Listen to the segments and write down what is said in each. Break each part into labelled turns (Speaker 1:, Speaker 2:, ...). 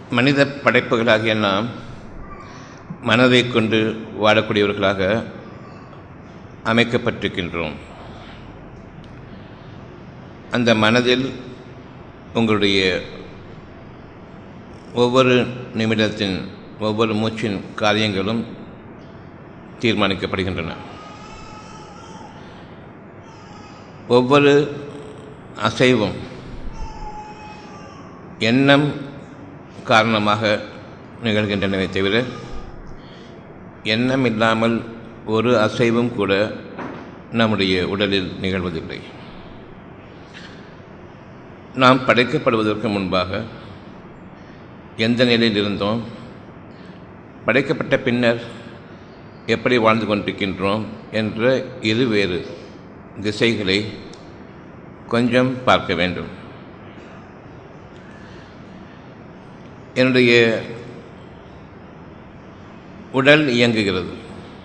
Speaker 1: மனித படைப்புகளாகிய நாம் மனதை கொண்டு வாழக்கூடியவர்களாக அமைக்கப்பட்டிருக்கின்றோம் அந்த மனதில் உங்களுடைய ஒவ்வொரு நிமிடத்தின் ஒவ்வொரு மூச்சின் காரியங்களும் தீர்மானிக்கப்படுகின்றன ஒவ்வொரு அசைவும் எண்ணம் காரணமாக நிகழ்கின்றனவே தவிர எண்ணம் இல்லாமல் ஒரு அசைவும் கூட நம்முடைய உடலில் நிகழ்வதில்லை நாம் படைக்கப்படுவதற்கு முன்பாக எந்த நிலையில் இருந்தோம் படைக்கப்பட்ட பின்னர் எப்படி வாழ்ந்து கொண்டிருக்கின்றோம் என்ற இருவேறு திசைகளை கொஞ்சம் பார்க்க வேண்டும் என்னுடைய உடல் இயங்குகிறது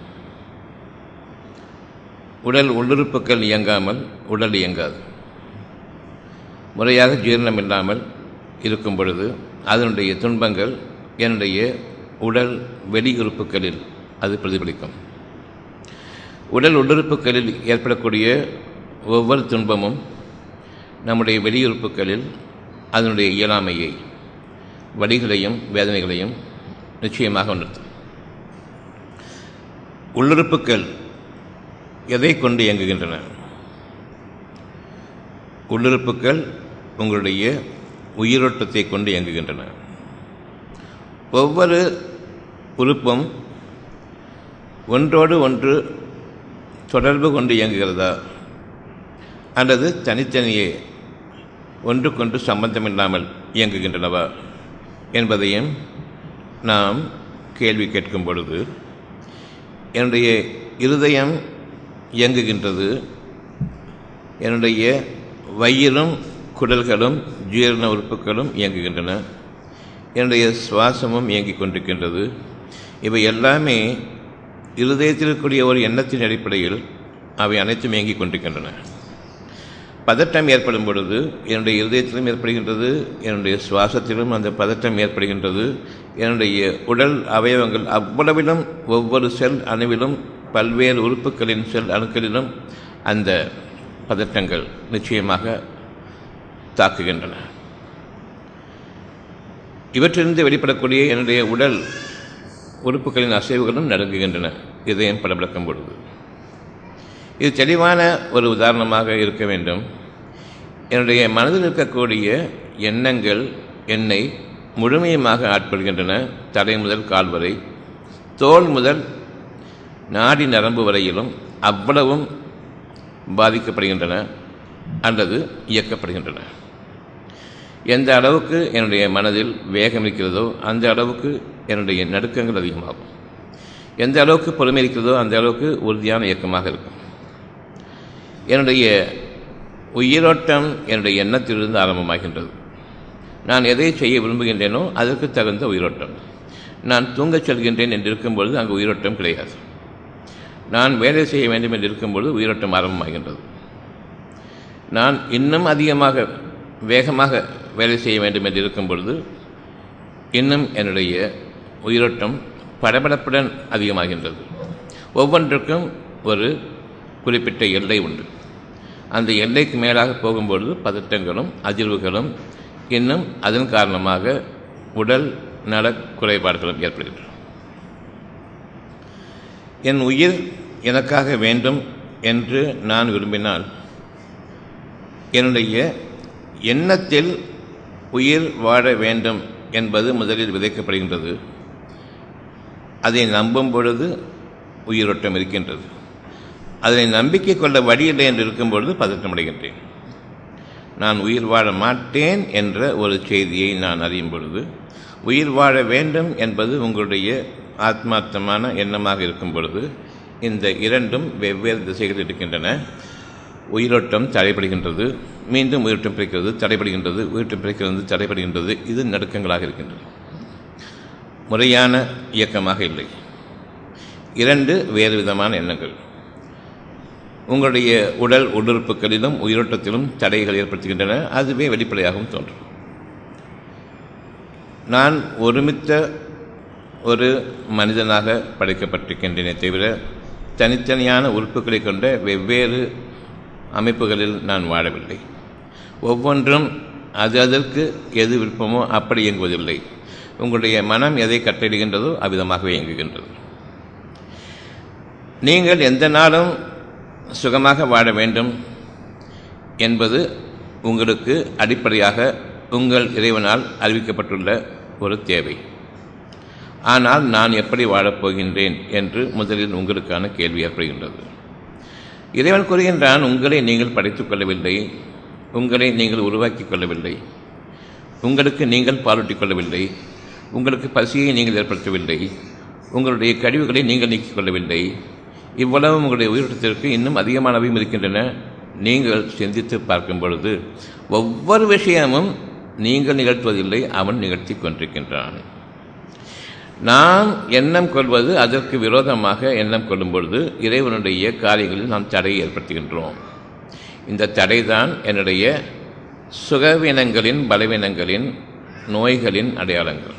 Speaker 1: உடல் உள்ளுறுப்புகள் இயங்காமல் உடல் இயங்காது முறையாக ஜீரணம் இல்லாமல் இருக்கும் பொழுது அதனுடைய துன்பங்கள் என்னுடைய உடல் வெளியுறுப்புகளில் அது பிரதிபலிக்கும் உடல் உள்ளுறுப்புகளில் ஏற்படக்கூடிய ஒவ்வொரு துன்பமும் நம்முடைய வெளியுறுப்புகளில் அதனுடைய இயலாமையை வலிகளையும் வேதனைகளையும் நிச்சயமாக உணர்த்தும் உள்ளுறுப்புகள் எதை கொண்டு இயங்குகின்றன உள்ளுறுப்புகள் உங்களுடைய உயிரோட்டத்தை கொண்டு இயங்குகின்றன ஒவ்வொரு உறுப்பும் ஒன்றோடு ஒன்று தொடர்பு கொண்டு இயங்குகிறதா அல்லது தனித்தனியே ஒன்றுக்கொன்று சம்பந்தமில்லாமல் இயங்குகின்றனவா என்பதையும் நாம் கேள்வி கேட்கும் பொழுது என்னுடைய இருதயம் இயங்குகின்றது என்னுடைய வயிறும் குடல்களும் ஜீரண உறுப்புகளும் இயங்குகின்றன என்னுடைய சுவாசமும் இயங்கிக் கொண்டிருக்கின்றது இவை எல்லாமே இருதயத்தில் இருக்கக்கூடிய ஒரு எண்ணத்தின் அடிப்படையில் அவை அனைத்தும் இயங்கிக் கொண்டிருக்கின்றன பதட்டம் ஏற்படும் பொழுது என்னுடைய இருதயத்திலும் ஏற்படுகின்றது என்னுடைய சுவாசத்திலும் அந்த பதட்டம் ஏற்படுகின்றது என்னுடைய உடல் அவயவங்கள் அவ்வளவிலும் ஒவ்வொரு செல் அணுவிலும் பல்வேறு உறுப்புகளின் செல் அணுக்களிலும் அந்த பதட்டங்கள் நிச்சயமாக தாக்குகின்றன இவற்றிலிருந்து வெளிப்படக்கூடிய என்னுடைய உடல் உறுப்புகளின் அசைவுகளும் நடுங்குகின்றன இதயம் படபடக்கும் பொழுது இது தெளிவான ஒரு உதாரணமாக இருக்க வேண்டும் என்னுடைய மனதில் இருக்கக்கூடிய எண்ணங்கள் என்னை முழுமையுமாக ஆட்படுகின்றன தலை முதல் கால் வரை தோல் முதல் நாடி நரம்பு வரையிலும் அவ்வளவும் பாதிக்கப்படுகின்றன அல்லது இயக்கப்படுகின்றன எந்த அளவுக்கு என்னுடைய மனதில் வேகம் இருக்கிறதோ அந்த அளவுக்கு என்னுடைய நடுக்கங்கள் அதிகமாகும் எந்த அளவுக்கு பொறுமை இருக்கிறதோ அந்த அளவுக்கு உறுதியான இயக்கமாக இருக்கும் என்னுடைய உயிரோட்டம் என்னுடைய எண்ணத்திலிருந்து ஆரம்பமாகின்றது நான் எதை செய்ய விரும்புகின்றேனோ அதற்கு தகுந்த உயிரோட்டம் நான் தூங்கச் செல்கின்றேன் என்று இருக்கும்பொழுது அங்கு உயிரோட்டம் கிடையாது நான் வேலை செய்ய வேண்டும் என்று இருக்கும்பொழுது உயிரோட்டம் ஆரம்பமாகின்றது நான் இன்னும் அதிகமாக வேகமாக வேலை செய்ய வேண்டும் என்று இருக்கும் பொழுது இன்னும் என்னுடைய உயிரோட்டம் படபடப்புடன் அதிகமாகின்றது ஒவ்வொன்றுக்கும் ஒரு குறிப்பிட்ட எல்லை உண்டு அந்த எல்லைக்கு மேலாக போகும்பொழுது பதட்டங்களும் அதிர்வுகளும் இன்னும் அதன் காரணமாக உடல் நல குறைபாடுகளும் ஏற்படுகின்றன என் உயிர் எனக்காக வேண்டும் என்று நான் விரும்பினால் என்னுடைய எண்ணத்தில் உயிர் வாழ வேண்டும் என்பது முதலில் விதைக்கப்படுகின்றது அதை நம்பும் பொழுது உயிரோட்டம் இருக்கின்றது அதனை நம்பிக்கை கொள்ள வழியில்லை என்று இருக்கும் பொழுது பதற்றமடைகின்றேன் நான் உயிர் வாழ மாட்டேன் என்ற ஒரு செய்தியை நான் அறியும் பொழுது உயிர் வாழ வேண்டும் என்பது உங்களுடைய ஆத்மார்த்தமான எண்ணமாக இருக்கும் பொழுது இந்த இரண்டும் வெவ்வேறு திசைகள் இருக்கின்றன உயிரோட்டம் தடைபடுகின்றது மீண்டும் உயிரோட்டம் பிரிக்கிறது தடைபடுகின்றது உயிரோட்டம் பிரிக்கிறது தடைபடுகின்றது இது நடுக்கங்களாக இருக்கின்றது முறையான இயக்கமாக இல்லை இரண்டு வேறு விதமான எண்ணங்கள் உங்களுடைய உடல் உள்ளுறுப்புகளிலும் உயிரோட்டத்திலும் தடைகள் ஏற்படுத்துகின்றன அதுவே வெளிப்படையாகவும் தோன்றும் நான் ஒருமித்த ஒரு மனிதனாக படைக்கப்பட்டிருக்கின்றனே தவிர தனித்தனியான உறுப்புகளை கொண்ட வெவ்வேறு அமைப்புகளில் நான் வாழவில்லை ஒவ்வொன்றும் அது அதற்கு எது விருப்பமோ அப்படி இயங்குவதில்லை உங்களுடைய மனம் எதை கட்டளிகின்றதோ அவ்விதமாகவே இயங்குகின்றது நீங்கள் எந்த நாளும் சுகமாக வாழ வேண்டும் என்பது உங்களுக்கு அடிப்படையாக உங்கள் இறைவனால் அறிவிக்கப்பட்டுள்ள ஒரு தேவை ஆனால் நான் எப்படி வாழப்போகின்றேன் என்று முதலில் உங்களுக்கான கேள்வி ஏற்படுகின்றது இறைவன் கூறுகின்றான் உங்களை நீங்கள் படைத்துக் கொள்ளவில்லை உங்களை நீங்கள் உருவாக்கிக் கொள்ளவில்லை உங்களுக்கு நீங்கள் பாலூட்டிக் கொள்ளவில்லை உங்களுக்கு பசியை நீங்கள் ஏற்படுத்தவில்லை உங்களுடைய கழிவுகளை நீங்கள் நீக்கிக் கொள்ளவில்லை இவ்வளவு உங்களுடைய உயிரிழத்திற்கு இன்னும் அதிகமானவையும் இருக்கின்றன நீங்கள் சிந்தித்து பார்க்கும் பொழுது ஒவ்வொரு விஷயமும் நீங்கள் நிகழ்த்துவதில்லை அவன் நிகழ்த்தி கொண்டிருக்கின்றான் நாம் எண்ணம் கொள்வது அதற்கு விரோதமாக எண்ணம் கொள்ளும் பொழுது இறைவனுடைய காரியங்களில் நாம் தடையை ஏற்படுத்துகின்றோம் இந்த தடைதான் என்னுடைய சுகவீனங்களின் பலவீனங்களின் நோய்களின் அடையாளங்கள்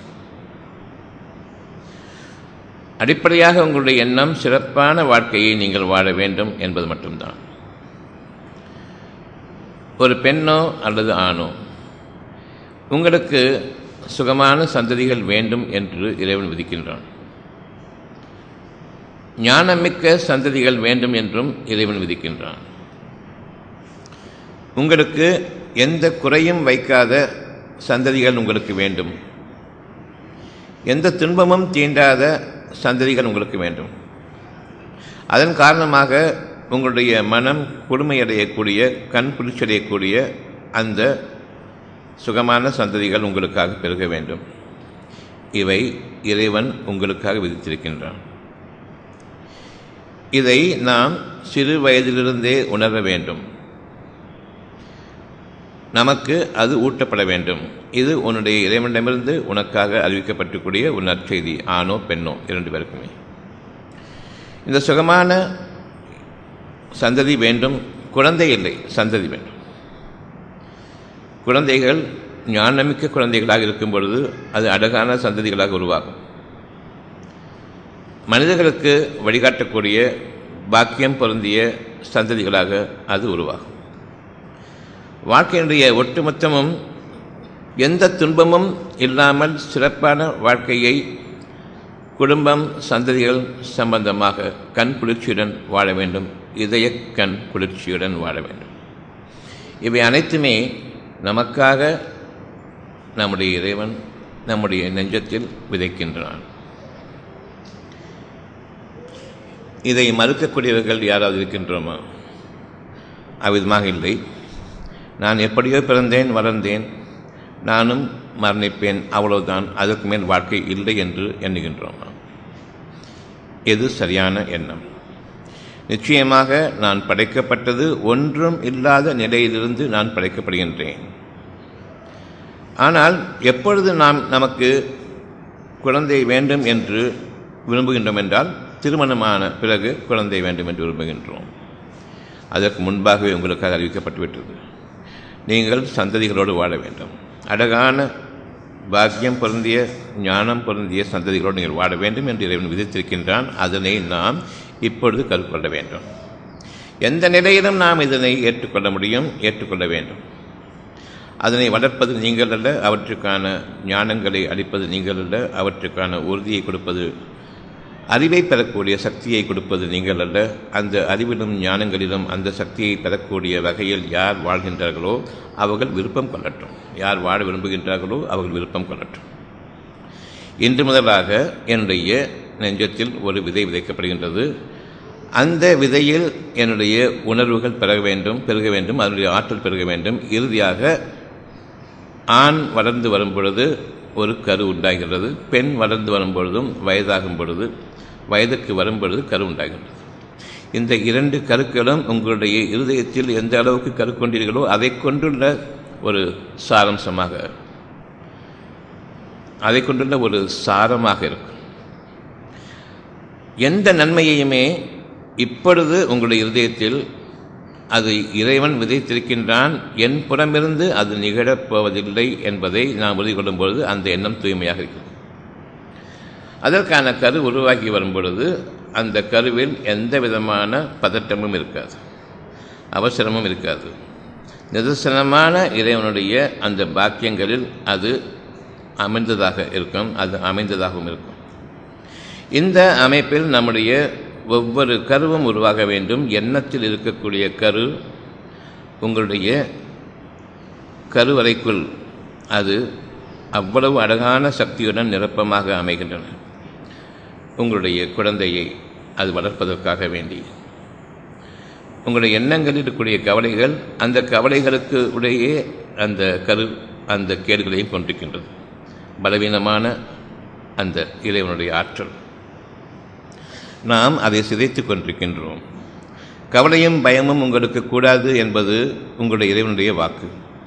Speaker 1: அடிப்படையாக உங்களுடைய எண்ணம் சிறப்பான வாழ்க்கையை நீங்கள் வாழ வேண்டும் என்பது மட்டும்தான் ஒரு பெண்ணோ அல்லது ஆணோ உங்களுக்கு சுகமான சந்ததிகள் வேண்டும் என்று இறைவன் விதிக்கின்றான் ஞானமிக்க சந்ததிகள் வேண்டும் என்றும் இறைவன் விதிக்கின்றான் உங்களுக்கு எந்த குறையும் வைக்காத சந்ததிகள் உங்களுக்கு வேண்டும் எந்த துன்பமும் தீண்டாத சந்ததிகள் உங்களுக்கு வேண்டும் அதன் காரணமாக உங்களுடைய மனம் குளுமையடையக்கூடிய கண் குளிர்ச்சியடையக்கூடிய அந்த சுகமான சந்ததிகள் உங்களுக்காக பெருக வேண்டும் இவை இறைவன் உங்களுக்காக விதித்திருக்கின்றான் இதை நாம் சிறு வயதிலிருந்தே உணர வேண்டும் நமக்கு அது ஊட்டப்பட வேண்டும் இது உன்னுடைய இறைவனிடமிருந்து உனக்காக அறிவிக்கப்பட்டிருக்கூடிய ஒரு நற்செய்தி ஆணோ பெண்ணோ இரண்டு பேருக்குமே இந்த சுகமான சந்ததி வேண்டும் குழந்தை இல்லை சந்ததி வேண்டும் குழந்தைகள் ஞானமிக்க குழந்தைகளாக இருக்கும் பொழுது அது அழகான சந்ததிகளாக உருவாகும் மனிதர்களுக்கு வழிகாட்டக்கூடிய பாக்கியம் பொருந்திய சந்ததிகளாக அது உருவாகும் வாழ்க்கையினுடைய ஒட்டுமொத்தமும் எந்த துன்பமும் இல்லாமல் சிறப்பான வாழ்க்கையை குடும்பம் சந்ததிகள் சம்பந்தமாக கண் குளிர்ச்சியுடன் வாழ வேண்டும் இதய கண் குளிர்ச்சியுடன் வாழ வேண்டும் இவை அனைத்துமே நமக்காக நம்முடைய இறைவன் நம்முடைய நெஞ்சத்தில் விதைக்கின்றான் இதை மறுக்கக்கூடியவர்கள் யாராவது இருக்கின்றோமா அவ்விதமாக இல்லை நான் எப்படியோ பிறந்தேன் வளர்ந்தேன் நானும் மரணிப்பேன் அவ்வளவுதான் அதற்கு மேல் வாழ்க்கை இல்லை என்று எண்ணுகின்றோம் எது சரியான எண்ணம் நிச்சயமாக நான் படைக்கப்பட்டது ஒன்றும் இல்லாத நிலையிலிருந்து நான் படைக்கப்படுகின்றேன் ஆனால் எப்பொழுது நாம் நமக்கு குழந்தை வேண்டும் என்று விரும்புகின்றோம் என்றால் திருமணமான பிறகு குழந்தை வேண்டும் என்று விரும்புகின்றோம் அதற்கு முன்பாகவே உங்களுக்காக அறிவிக்கப்பட்டுவிட்டது நீங்கள் சந்ததிகளோடு வாழ வேண்டும் அழகான பாக்கியம் பொருந்திய ஞானம் பொருந்திய சந்ததிகளோடு நீங்கள் வாழ வேண்டும் என்று இறைவன் விதித்திருக்கின்றான் அதனை நாம் இப்பொழுது கருக்கொள்ள வேண்டும் எந்த நிலையிலும் நாம் இதனை ஏற்றுக்கொள்ள முடியும் ஏற்றுக்கொள்ள வேண்டும் அதனை வளர்ப்பது நீங்கள் அல்ல அவற்றுக்கான ஞானங்களை அளிப்பது நீங்கள் அல்ல அவற்றுக்கான உறுதியை கொடுப்பது அறிவை பெறக்கூடிய சக்தியை கொடுப்பது நீங்கள் அல்ல அந்த அறிவிலும் ஞானங்களிலும் அந்த சக்தியை பெறக்கூடிய வகையில் யார் வாழ்கின்றார்களோ அவர்கள் விருப்பம் கொள்ளட்டும் யார் வாழ விரும்புகின்றார்களோ அவர்கள் விருப்பம் கொள்ளட்டும் இன்று முதலாக என்னுடைய நெஞ்சத்தில் ஒரு விதை விதைக்கப்படுகின்றது அந்த விதையில் என்னுடைய உணர்வுகள் பெருக வேண்டும் பெருக வேண்டும் அதனுடைய ஆற்றல் பெருக வேண்டும் இறுதியாக ஆண் வளர்ந்து வரும் பொழுது ஒரு கரு உண்டாகிறது பெண் வளர்ந்து வரும் பொழுதும் வயதாகும் பொழுது வயதுக்கு வரும் பொழுது கரு உண்டாகின்றது இந்த இரண்டு கருக்களும் உங்களுடைய இருதயத்தில் எந்த அளவுக்கு கரு கொண்டீர்களோ அதை கொண்டுள்ள ஒரு சாரம்சமாக அதை கொண்டுள்ள ஒரு சாரமாக இருக்கும் எந்த நன்மையையுமே இப்பொழுது உங்களுடைய இருதயத்தில் அது இறைவன் விதைத்திருக்கின்றான் என் புறமிருந்து அது நிகழப் போவதில்லை என்பதை நாம் உறுதி கொள்ளும் பொழுது அந்த எண்ணம் தூய்மையாக இருக்கிறது அதற்கான கரு உருவாகி வரும் பொழுது அந்த கருவில் எந்த விதமான பதட்டமும் இருக்காது அவசரமும் இருக்காது நிதர்சனமான இறைவனுடைய அந்த பாக்கியங்களில் அது அமைந்ததாக இருக்கும் அது அமைந்ததாகவும் இருக்கும் இந்த அமைப்பில் நம்முடைய ஒவ்வொரு கருவும் உருவாக வேண்டும் எண்ணத்தில் இருக்கக்கூடிய கரு உங்களுடைய கருவறைக்குள் அது அவ்வளவு அழகான சக்தியுடன் நிரப்பமாக அமைகின்றன உங்களுடைய குழந்தையை அது வளர்ப்பதற்காக வேண்டி உங்களுடைய எண்ணங்களில் இருக்கக்கூடிய கவலைகள் அந்த கவலைகளுக்கு உடையே அந்த கரு அந்த கேடுகளையும் கொண்டிருக்கின்றது பலவீனமான அந்த இறைவனுடைய ஆற்றல் நாம் அதை சிதைத்து கொண்டிருக்கின்றோம் கவலையும் பயமும் உங்களுக்கு கூடாது என்பது உங்களுடைய இறைவனுடைய வாக்கு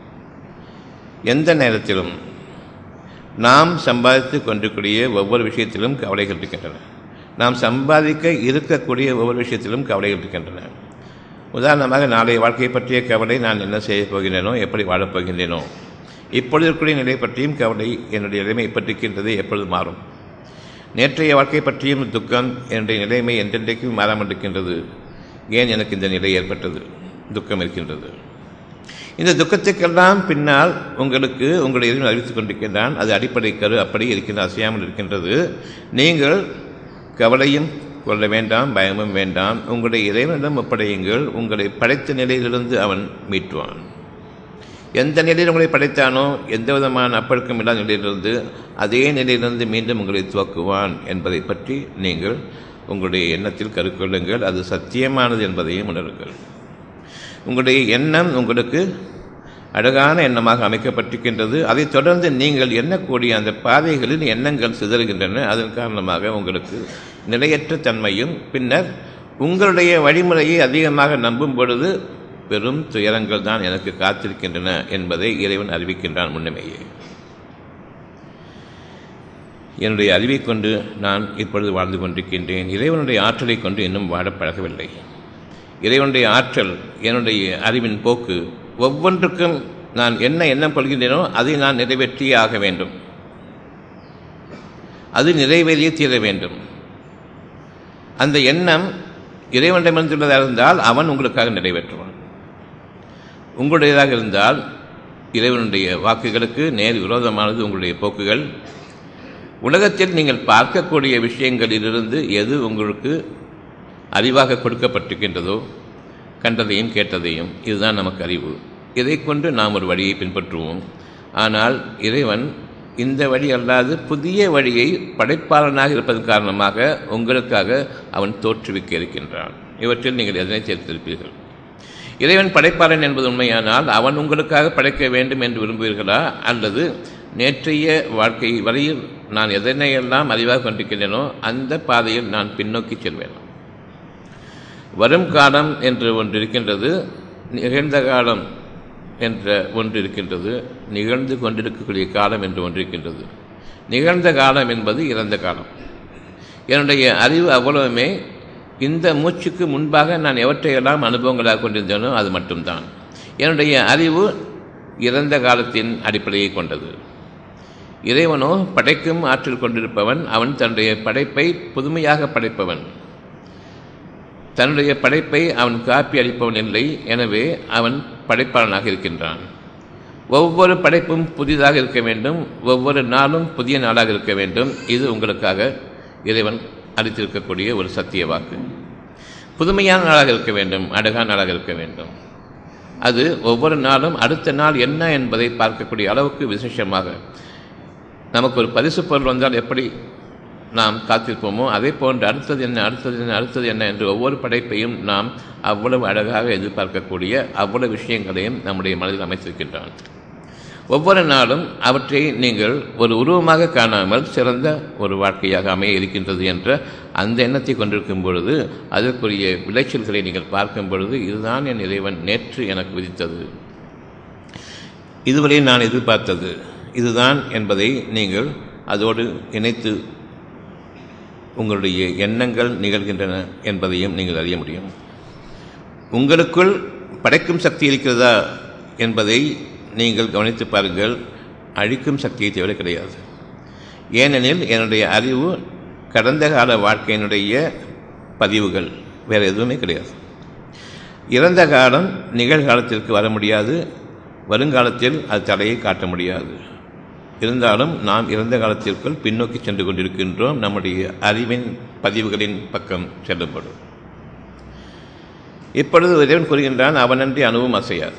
Speaker 1: எந்த நேரத்திலும் நாம் சம்பாதித்து கொண்டிருக்கூடிய ஒவ்வொரு விஷயத்திலும் கவலைகள் இருக்கின்றன நாம் சம்பாதிக்க இருக்கக்கூடிய ஒவ்வொரு விஷயத்திலும் கவலைகள் இருக்கின்றன உதாரணமாக நாளைய வாழ்க்கை பற்றிய கவலை நான் என்ன செய்யப் போகின்றேனோ எப்படி வாழப் போகின்றேனோ இப்பொழுது இருக்கக்கூடிய நிலை பற்றியும் கவலை என்னுடைய நிலைமை பற்றிருக்கின்றது எப்பொழுது மாறும் நேற்றைய வாழ்க்கை பற்றியும் துக்கம் என்னுடைய நிலைமை என்றென்றைக்கும் மாறாமல் இருக்கின்றது ஏன் எனக்கு இந்த நிலை ஏற்பட்டது துக்கம் இருக்கின்றது இந்த துக்கத்துக்கெல்லாம் பின்னால் உங்களுக்கு உங்களுடைய இறைவன் அறிவித்துக் கொண்டிருக்கின்றான் அது அடிப்படை கரு அப்படி இருக்கின்ற அசையாமல் இருக்கின்றது நீங்கள் கவலையும் கொள்ள வேண்டாம் பயமும் வேண்டாம் உங்களுடைய இறைவனிடம் ஒப்படையுங்கள் உங்களை படைத்த நிலையிலிருந்து அவன் மீட்டுவான் எந்த நிலையில் உங்களை படைத்தானோ எந்த விதமான அப்பழுக்கம் இல்லாத நிலையிலிருந்து அதே நிலையிலிருந்து மீண்டும் உங்களை துவக்குவான் என்பதை பற்றி நீங்கள் உங்களுடைய எண்ணத்தில் கருக்கொள்ளுங்கள் அது சத்தியமானது என்பதையும் உணருங்கள் உங்களுடைய எண்ணம் உங்களுக்கு அழகான எண்ணமாக அமைக்கப்பட்டிருக்கின்றது அதைத் தொடர்ந்து நீங்கள் எண்ணக்கூடிய அந்த பாதைகளில் எண்ணங்கள் சிதறுகின்றன அதன் காரணமாக உங்களுக்கு நிலையற்ற தன்மையும் பின்னர் உங்களுடைய வழிமுறையை அதிகமாக நம்பும் பொழுது பெரும் துயரங்கள் தான் எனக்கு காத்திருக்கின்றன என்பதை இறைவன் அறிவிக்கின்றான் முன்னமேயே என்னுடைய அறிவை கொண்டு நான் இப்பொழுது வாழ்ந்து கொண்டிருக்கின்றேன் இறைவனுடைய ஆற்றலை கொண்டு இன்னும் வாழ பழகவில்லை இறைவனுடைய ஆற்றல் என்னுடைய அறிவின் போக்கு ஒவ்வொன்றுக்கும் நான் என்ன எண்ணம் கொள்கின்றேனோ அதை நான் நிறைவேற்றியே ஆக வேண்டும் அது நிறைவேறியே தீர வேண்டும் அந்த எண்ணம் இறைவனிடமிருந்துள்ளதாக இருந்தால் அவன் உங்களுக்காக நிறைவேற்றுவான் உங்களுடையதாக இருந்தால் இறைவனுடைய வாக்குகளுக்கு நேர் விரோதமானது உங்களுடைய போக்குகள் உலகத்தில் நீங்கள் பார்க்கக்கூடிய விஷயங்களிலிருந்து எது உங்களுக்கு அறிவாக கொடுக்கப்பட்டிருக்கின்றதோ கண்டதையும் கேட்டதையும் இதுதான் நமக்கு அறிவு இதை கொண்டு நாம் ஒரு வழியை பின்பற்றுவோம் ஆனால் இறைவன் இந்த வழி அல்லாது புதிய வழியை படைப்பாளனாக இருப்பதன் காரணமாக உங்களுக்காக அவன் தோற்றுவிக்க இருக்கின்றான் இவற்றில் நீங்கள் எதனை சேர்த்திருப்பீர்கள் இறைவன் படைப்பாளன் என்பது உண்மையானால் அவன் உங்களுக்காக படைக்க வேண்டும் என்று விரும்புவீர்களா அல்லது நேற்றைய வாழ்க்கை வரையில் நான் எதனையெல்லாம் அறிவாக கொண்டிருக்கின்றேனோ அந்த பாதையில் நான் பின்னோக்கி செல்வேன் வரும் காலம் என்று ஒன்று இருக்கின்றது நிகழ்ந்த காலம் என்ற ஒன்று இருக்கின்றது நிகழ்ந்து கொண்டிருக்கக்கூடிய காலம் என்று ஒன்று இருக்கின்றது நிகழ்ந்த காலம் என்பது இறந்த காலம் என்னுடைய அறிவு அவ்வளவுமே இந்த மூச்சுக்கு முன்பாக நான் எவற்றையெல்லாம் அனுபவங்களாக கொண்டிருந்தேனோ அது மட்டும்தான் என்னுடைய அறிவு இறந்த காலத்தின் அடிப்படையை கொண்டது இறைவனோ படைக்கும் ஆற்றல் கொண்டிருப்பவன் அவன் தன்னுடைய படைப்பை புதுமையாக படைப்பவன் தன்னுடைய படைப்பை அவன் காப்பி அளிப்பவன் இல்லை எனவே அவன் படைப்பாளனாக இருக்கின்றான் ஒவ்வொரு படைப்பும் புதிதாக இருக்க வேண்டும் ஒவ்வொரு நாளும் புதிய நாளாக இருக்க வேண்டும் இது உங்களுக்காக இறைவன் அளித்திருக்கக்கூடிய ஒரு சத்திய வாக்கு புதுமையான நாளாக இருக்க வேண்டும் அழகான நாளாக இருக்க வேண்டும் அது ஒவ்வொரு நாளும் அடுத்த நாள் என்ன என்பதை பார்க்கக்கூடிய அளவுக்கு விசேஷமாக நமக்கு ஒரு பரிசு பொருள் வந்தால் எப்படி நாம் காத்திருப்போமோ அதே போன்று அடுத்தது என்ன அடுத்தது என்ன அடுத்தது என்ன என்று ஒவ்வொரு படைப்பையும் நாம் அவ்வளவு அழகாக எதிர்பார்க்கக்கூடிய அவ்வளவு விஷயங்களையும் நம்முடைய மனதில் அமைத்திருக்கின்றான் ஒவ்வொரு நாளும் அவற்றை நீங்கள் ஒரு உருவமாக காணாமல் சிறந்த ஒரு வாழ்க்கையாக அமைய இருக்கின்றது என்ற அந்த எண்ணத்தை கொண்டிருக்கும் பொழுது அதற்குரிய விளைச்சல்களை நீங்கள் பார்க்கும் பொழுது இதுதான் என் இறைவன் நேற்று எனக்கு விதித்தது இதுவரை நான் எதிர்பார்த்தது இதுதான் என்பதை நீங்கள் அதோடு இணைத்து உங்களுடைய எண்ணங்கள் நிகழ்கின்றன என்பதையும் நீங்கள் அறிய முடியும் உங்களுக்குள் படைக்கும் சக்தி இருக்கிறதா என்பதை நீங்கள் கவனித்து பாருங்கள் அழிக்கும் சக்தியை தவிர கிடையாது ஏனெனில் என்னுடைய அறிவு கடந்த கால வாழ்க்கையினுடைய பதிவுகள் வேறு எதுவுமே கிடையாது இறந்த காலம் நிகழ்காலத்திற்கு வர முடியாது வருங்காலத்தில் அது தடையை காட்ட முடியாது இருந்தாலும் நாம் இறந்த காலத்திற்குள் பின்னோக்கி சென்று கொண்டிருக்கின்றோம் நம்முடைய அறிவின் பதிவுகளின் பக்கம் செல்லும்படும் இப்பொழுது இறைவன் கூறுகின்றான் அவனன்றி அணுவும் அசையாது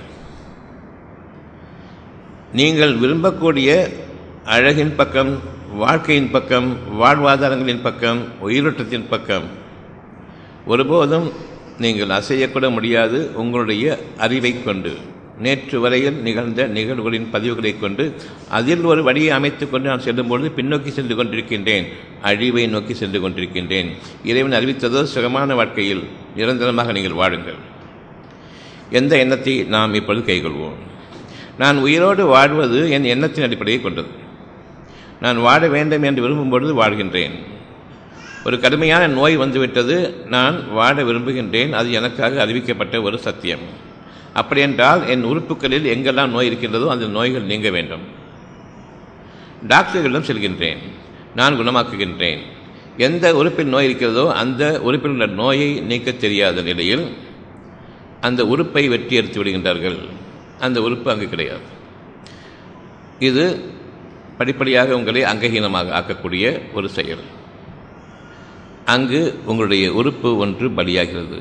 Speaker 1: நீங்கள் விரும்பக்கூடிய அழகின் பக்கம் வாழ்க்கையின் பக்கம் வாழ்வாதாரங்களின் பக்கம் உயிரோட்டத்தின் பக்கம் ஒருபோதும் நீங்கள் அசையக்கூட முடியாது உங்களுடைய அறிவை கொண்டு நேற்று வரையில் நிகழ்ந்த நிகழ்வுகளின் பதிவுகளை கொண்டு அதில் ஒரு வழியை அமைத்துக் கொண்டு நான் செல்லும்பொழுது பின்னோக்கி சென்று கொண்டிருக்கின்றேன் அழிவை நோக்கி சென்று கொண்டிருக்கின்றேன் இறைவன் அறிவித்ததோ சுகமான வாழ்க்கையில் நிரந்தரமாக நீங்கள் வாழுங்கள் எந்த எண்ணத்தை நாம் இப்பொழுது கைகொள்வோம் நான் உயிரோடு வாழ்வது என் எண்ணத்தின் அடிப்படையை கொண்டது நான் வாழ வேண்டும் என்று விரும்பும் பொழுது வாழ்கின்றேன் ஒரு கடுமையான நோய் வந்துவிட்டது நான் வாழ விரும்புகின்றேன் அது எனக்காக அறிவிக்கப்பட்ட ஒரு சத்தியம் அப்படியென்றால் என் உறுப்புகளில் எங்கெல்லாம் நோய் இருக்கின்றதோ அந்த நோய்கள் நீங்க வேண்டும் டாக்டர்களிடம் செல்கின்றேன் நான் குணமாக்குகின்றேன் எந்த உறுப்பில் நோய் இருக்கிறதோ அந்த உறுப்பில் உள்ள நோயை நீக்க தெரியாத நிலையில் அந்த உறுப்பை வெட்டி எடுத்து விடுகின்றார்கள் அந்த உறுப்பு அங்கு கிடையாது இது படிப்படியாக உங்களை அங்கஹீனமாக ஆக்கக்கூடிய ஒரு செயல் அங்கு உங்களுடைய உறுப்பு ஒன்று பலியாகிறது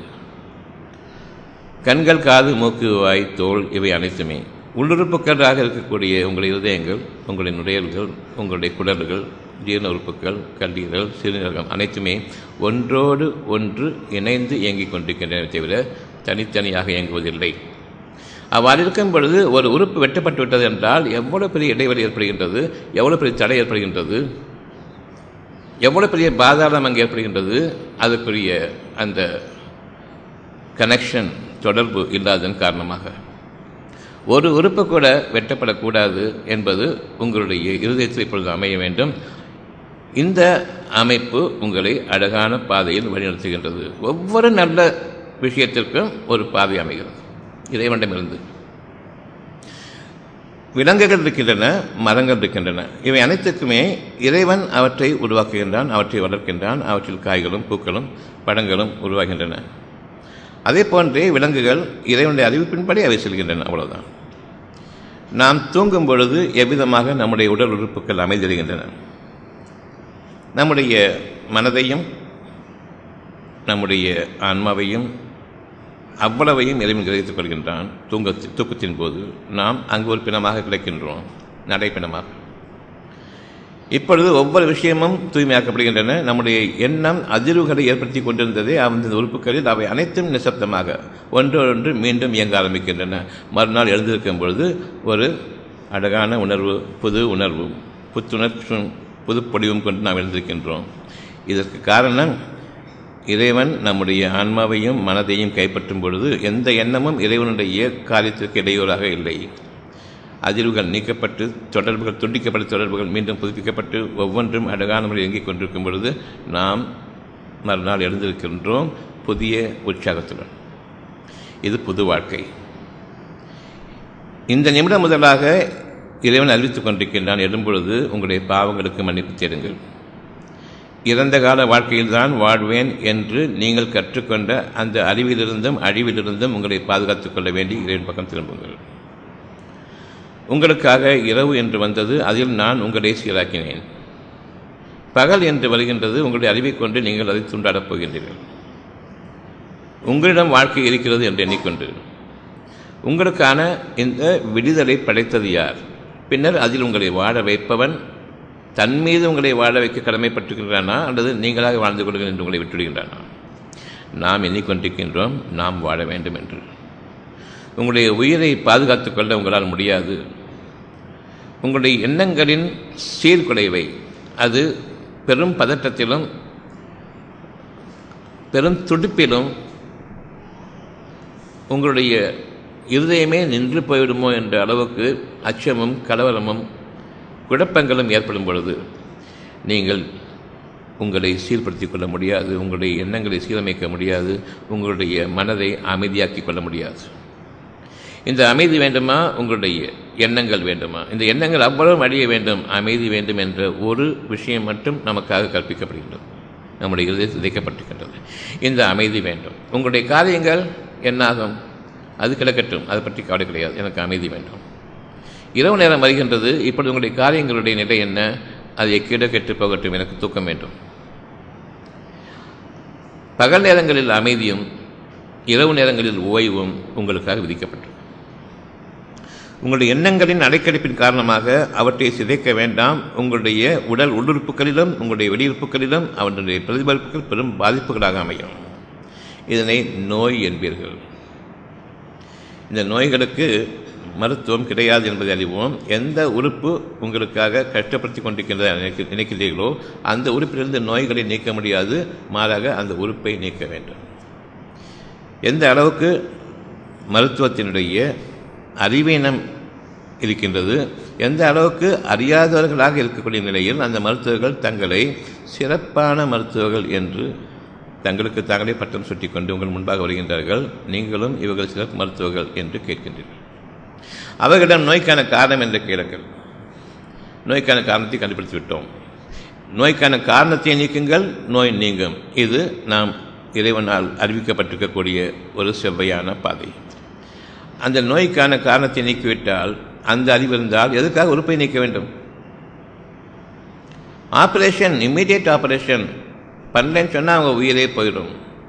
Speaker 1: கண்கள் காது மூக்கு வாய் தோல் இவை அனைத்துமே உள்ளுறுப்புக்களாக இருக்கக்கூடிய உங்களுடைய இருதயங்கள் உங்களுடைய நுரையல்கள் உங்களுடைய குடல்கள் ஜீரண உறுப்புகள் கல்லீரல் சிறுநீரகம் அனைத்துமே ஒன்றோடு ஒன்று இணைந்து இயங்கிக் கொண்டிருக்கின்றன தவிர தனித்தனியாக இயங்குவதில்லை அவ்வாறு இருக்கும் பொழுது ஒரு உறுப்பு வெட்டப்பட்டு விட்டது என்றால் எவ்வளவு பெரிய இடைவெளி ஏற்படுகின்றது எவ்வளவு பெரிய தடை ஏற்படுகின்றது எவ்வளவு பெரிய பாதாளம் அங்கே ஏற்படுகின்றது அதுக்குரிய அந்த கனெக்ஷன் தொடர்பு இல்லாததன் காரணமாக ஒரு உறுப்பு கூட வெட்டப்படக்கூடாது என்பது உங்களுடைய இருதயத்தில் இப்பொழுது அமைய வேண்டும் இந்த அமைப்பு உங்களை அழகான பாதையில் வழிநடத்துகின்றது ஒவ்வொரு நல்ல விஷயத்திற்கும் ஒரு பாதை அமைகிறது இறைவனிடமிருந்து விலங்குகள் இருக்கின்றன மரங்கள் இருக்கின்றன இவை அனைத்துக்குமே இறைவன் அவற்றை உருவாக்குகின்றான் அவற்றை வளர்க்கின்றான் அவற்றில் காய்களும் பூக்களும் பழங்களும் உருவாகின்றன அதே போன்றே விலங்குகள் இறைவனுடைய அறிவிப்பின்படி அவை செல்கின்றன அவ்வளவுதான் நாம் தூங்கும் பொழுது எவ்விதமாக நம்முடைய உடல் உறுப்புகள் அமைந்திருக்கின்றன நம்முடைய மனதையும் நம்முடைய ஆன்மாவையும் அவ்வளவையும் இறைவன் கிரகித்துக் கொள்கின்றான் தூங்க தூக்கத்தின் போது நாம் அங்கு ஒரு பிணமாக கிடைக்கின்றோம் நடைப்பிணமாக இப்பொழுது ஒவ்வொரு விஷயமும் தூய்மையாக்கப்படுகின்றன நம்முடைய எண்ணம் அதிர்வுகளை ஏற்படுத்தி கொண்டிருந்ததே அந்த உறுப்புகளில் அவை அனைத்தும் நிசப்தமாக ஒன்றொன்று மீண்டும் இயங்க ஆரம்பிக்கின்றன மறுநாள் எழுந்திருக்கும் பொழுது ஒரு அழகான உணர்வு புது உணர்வு புத்துணர்ச்சும் புது பொடிவும் கொண்டு நாம் எழுந்திருக்கின்றோம் இதற்கு காரணம் இறைவன் நம்முடைய ஆன்மாவையும் மனதையும் கைப்பற்றும் பொழுது எந்த எண்ணமும் இறைவனுடைய காரியத்திற்கு இடையூறாக இல்லை அதிர்வுகள் நீக்கப்பட்டு தொடர்புகள் துண்டிக்கப்பட்ட தொடர்புகள் மீண்டும் புதுப்பிக்கப்பட்டு ஒவ்வொன்றும் அழகான முறையில் இயங்கிக் கொண்டிருக்கும் பொழுது நாம் மறுநாள் எழுந்திருக்கின்றோம் புதிய உற்சாகத்துடன் இது புது வாழ்க்கை இந்த நிமிடம் முதலாக இறைவன் அறிவித்துக் கொண்டிருக்கின்றான் எழும்பொழுது உங்களுடைய பாவங்களுக்கு மன்னிப்பு தேடுங்கள் இறந்த கால வாழ்க்கையில்தான் வாழ்வேன் என்று நீங்கள் கற்றுக்கொண்ட அந்த அறிவிலிருந்தும் அழிவிலிருந்தும் உங்களை பாதுகாத்துக் கொள்ள வேண்டி இறைவன் பக்கம் திரும்புங்கள் உங்களுக்காக இரவு என்று வந்தது அதில் நான் உங்களை சீராக்கினேன் பகல் என்று வருகின்றது உங்களுடைய அறிவைக் கொண்டு நீங்கள் அதை துண்டாடப் போகின்றீர்கள் உங்களிடம் வாழ்க்கை இருக்கிறது என்று எண்ணிக்கொண்டு உங்களுக்கான இந்த விடுதலை படைத்தது யார் பின்னர் அதில் உங்களை வாழ வைப்பவன் தன் மீது உங்களை வாழ வைக்க கடமைப்பட்டிருக்கின்றானா அல்லது நீங்களாக வாழ்ந்து கொள்ளுங்கள் என்று உங்களை விட்டுவிடுகின்றானா நாம் எண்ணிக்கொண்டிருக்கின்றோம் நாம் வாழ வேண்டும் என்று உங்களுடைய உயிரை பாதுகாத்துக் கொள்ள உங்களால் முடியாது உங்களுடைய எண்ணங்களின் சீர்குலைவை அது பெரும் பதட்டத்திலும் பெரும் துடிப்பிலும் உங்களுடைய இருதயமே நின்று போய்விடுமோ என்ற அளவுக்கு அச்சமும் கலவரமும் குழப்பங்களும் ஏற்படும் பொழுது நீங்கள் உங்களை சீர்படுத்திக் கொள்ள முடியாது உங்களுடைய எண்ணங்களை சீரமைக்க முடியாது உங்களுடைய மனதை அமைதியாக்கிக் கொள்ள முடியாது இந்த அமைதி வேண்டுமா உங்களுடைய எண்ணங்கள் வேண்டுமா இந்த எண்ணங்கள் அவ்வளவு அழிய வேண்டும் அமைதி வேண்டும் என்ற ஒரு விஷயம் மட்டும் நமக்காக கற்பிக்கப்படுகின்றது நம்முடைய இதயத்தில் விதைக்கப்பட்டிருக்கின்றது இந்த அமைதி வேண்டும் உங்களுடைய காரியங்கள் என்னாகும் அது கிடக்கட்டும் அதை பற்றி கவலை கிடையாது எனக்கு அமைதி வேண்டும் இரவு நேரம் வருகின்றது இப்பொழுது உங்களுடைய காரியங்களுடைய நிலை என்ன அதை கீழே கெட்டு போகட்டும் எனக்கு தூக்கம் வேண்டும் பகல் நேரங்களில் அமைதியும் இரவு நேரங்களில் ஓய்வும் உங்களுக்காக விதிக்கப்பட்டது உங்களுடைய எண்ணங்களின் அடைக்கடிப்பின் காரணமாக அவற்றை சிதைக்க வேண்டாம் உங்களுடைய உடல் உள்ளுறுப்புகளிலும் உங்களுடைய வெளியுறுப்புகளிலும் அவனுடைய பிரதிபலிப்புகள் பெரும் பாதிப்புகளாக அமையும் இதனை நோய் என்பீர்கள் இந்த நோய்களுக்கு மருத்துவம் கிடையாது என்பதை அறிவோம் எந்த உறுப்பு உங்களுக்காக கஷ்டப்படுத்தி கொண்டிருக்கின்றத நினைக்க நினைக்கிறீர்களோ அந்த உறுப்பிலிருந்து நோய்களை நீக்க முடியாது மாறாக அந்த உறுப்பை நீக்க வேண்டும் எந்த அளவுக்கு மருத்துவத்தினுடைய அறிவீனம் இருக்கின்றது எந்த அளவுக்கு அறியாதவர்களாக இருக்கக்கூடிய நிலையில் அந்த மருத்துவர்கள் தங்களை சிறப்பான மருத்துவர்கள் என்று தங்களுக்கு தாங்களே பட்டம் சுட்டி கொண்டு உங்கள் முன்பாக வருகின்றார்கள் நீங்களும் இவர்கள் சிறப்பு மருத்துவர்கள் என்று கேட்கின்றீர்கள் அவர்களிடம் நோய்க்கான காரணம் என்று கேளுங்கள் நோய்க்கான காரணத்தை கண்டுபிடித்து விட்டோம் நோய்க்கான காரணத்தை நீக்குங்கள் நோய் நீங்கும் இது நாம் இறைவனால் அறிவிக்கப்பட்டிருக்கக்கூடிய ஒரு செவ்வையான பாதை அந்த நோய்க்கான காரணத்தை நீக்கிவிட்டால் அந்த அறிவு இருந்தால் எதுக்காக உறுப்பை நீக்க வேண்டும் ஆப்ரேஷன் இம்மீடியட் ஆப்ரேஷன் பண்ணலன்னு சொன்னால் அவங்க உயிரே போயிடும்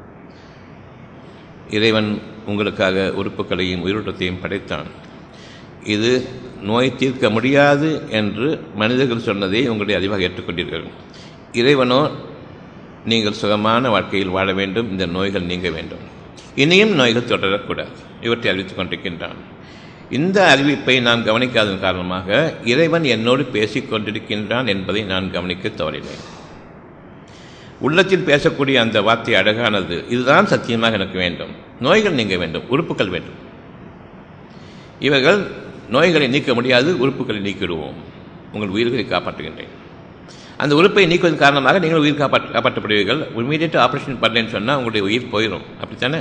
Speaker 1: இறைவன் உங்களுக்காக உறுப்புகளையும் உயிரோட்டத்தையும் படைத்தான் இது நோய் தீர்க்க முடியாது என்று மனிதர்கள் சொன்னதை உங்களுடைய அறிவாக ஏற்றுக்கொண்டீர்கள் இறைவனோ நீங்கள் சுகமான வாழ்க்கையில் வாழ வேண்டும் இந்த நோய்கள் நீங்க வேண்டும் இனியும் நோய்கள் தொடரக்கூடாது இவற்றை அறிவித்துக் கொண்டிருக்கின்றான் இந்த அறிவிப்பை நான் கவனிக்காதன் காரணமாக இறைவன் என்னோடு பேசிக் கொண்டிருக்கின்றான் என்பதை நான் கவனிக்க தவறினேன் உள்ளத்தில் பேசக்கூடிய அந்த வார்த்தை அழகானது இதுதான் சத்தியமாக எனக்கு வேண்டும் நோய்கள் நீங்க வேண்டும் உறுப்புகள் வேண்டும் இவர்கள் நோய்களை நீக்க முடியாது உறுப்புகளை நீக்கிடுவோம் உங்கள் உயிர்களை காப்பாற்றுகின்றேன் அந்த உறுப்பை நீக்குவதன் காரணமாக நீங்கள் உயிர் காப்பாற்ற காப்பாற்றப்படுவீர்கள் இமீடியட் ஆப்ரேஷன் பண்ணலன்னு சொன்னால் உங்களுடைய உயிர் போயிடும் அப்படித்தானே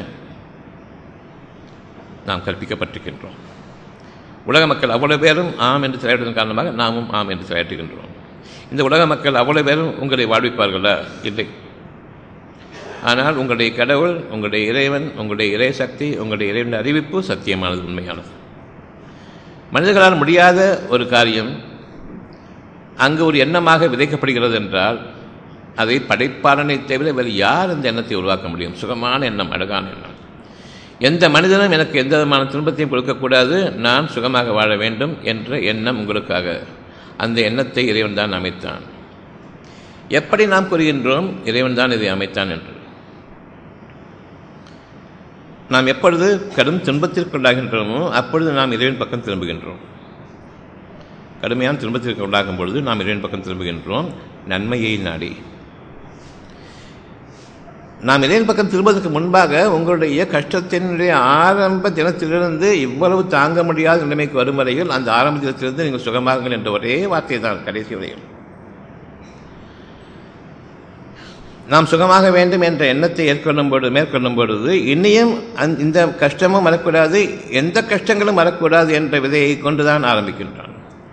Speaker 1: நாம் கற்பிக்கப்பட்டிருக்கின்றோம் உலக மக்கள் அவ்வளவு பேரும் ஆம் என்று தலையிடுவதன் காரணமாக நாமும் ஆம் என்று தலையிட்டுகின்றோம் இந்த உலக மக்கள் அவ்வளவு பேரும் உங்களை வாழ்விப்பார்களா இல்லை ஆனால் உங்களுடைய கடவுள் உங்களுடைய இறைவன் உங்களுடைய இறை சக்தி உங்களுடைய இறைவன் அறிவிப்பு சத்தியமானது உண்மையானது மனிதர்களால் முடியாத ஒரு காரியம் அங்கு ஒரு எண்ணமாக விதைக்கப்படுகிறது என்றால் அதை படைப்பாளனை தவிர வேறு யார் அந்த எண்ணத்தை உருவாக்க முடியும் சுகமான எண்ணம் அழகான எண்ணம் எந்த மனிதனும் எனக்கு எந்த விதமான துன்பத்தையும் கொடுக்கக்கூடாது நான் சுகமாக வாழ வேண்டும் என்ற எண்ணம் உங்களுக்காக அந்த எண்ணத்தை இறைவன் தான் அமைத்தான் எப்படி நாம் கூறுகின்றோம் இறைவன் தான் இதை அமைத்தான் என்று நாம் எப்பொழுது கடும் துன்பத்திற்குள்ளாகின்றோமோ அப்பொழுது நாம் இறைவன் பக்கம் திரும்புகின்றோம் கடுமையான துன்பத்திற்கு உள்ளாகும் பொழுது நாம் இறைவன் பக்கம் திரும்புகின்றோம் நன்மையை நாடி நாம் இறைவன் பக்கம் திரும்புவதற்கு முன்பாக உங்களுடைய கஷ்டத்தினுடைய ஆரம்ப தினத்திலிருந்து இவ்வளவு தாங்க முடியாத நிலைமைக்கு வரும் வரையில் அந்த ஆரம்ப தினத்திலிருந்து நீங்கள் சுகமாகுங்கள் என்ற ஒரே வார்த்தை தான் கடைசி வரையில் நாம் சுகமாக வேண்டும் என்ற எண்ணத்தை ஏற்கொள்ளும் பொழுது மேற்கொள்ளும் பொழுது இனியும் அந் இந்த கஷ்டமும் வரக்கூடாது எந்த கஷ்டங்களும் வரக்கூடாது என்ற விதையை கொண்டுதான் ஆரம்பிக்கின்றான்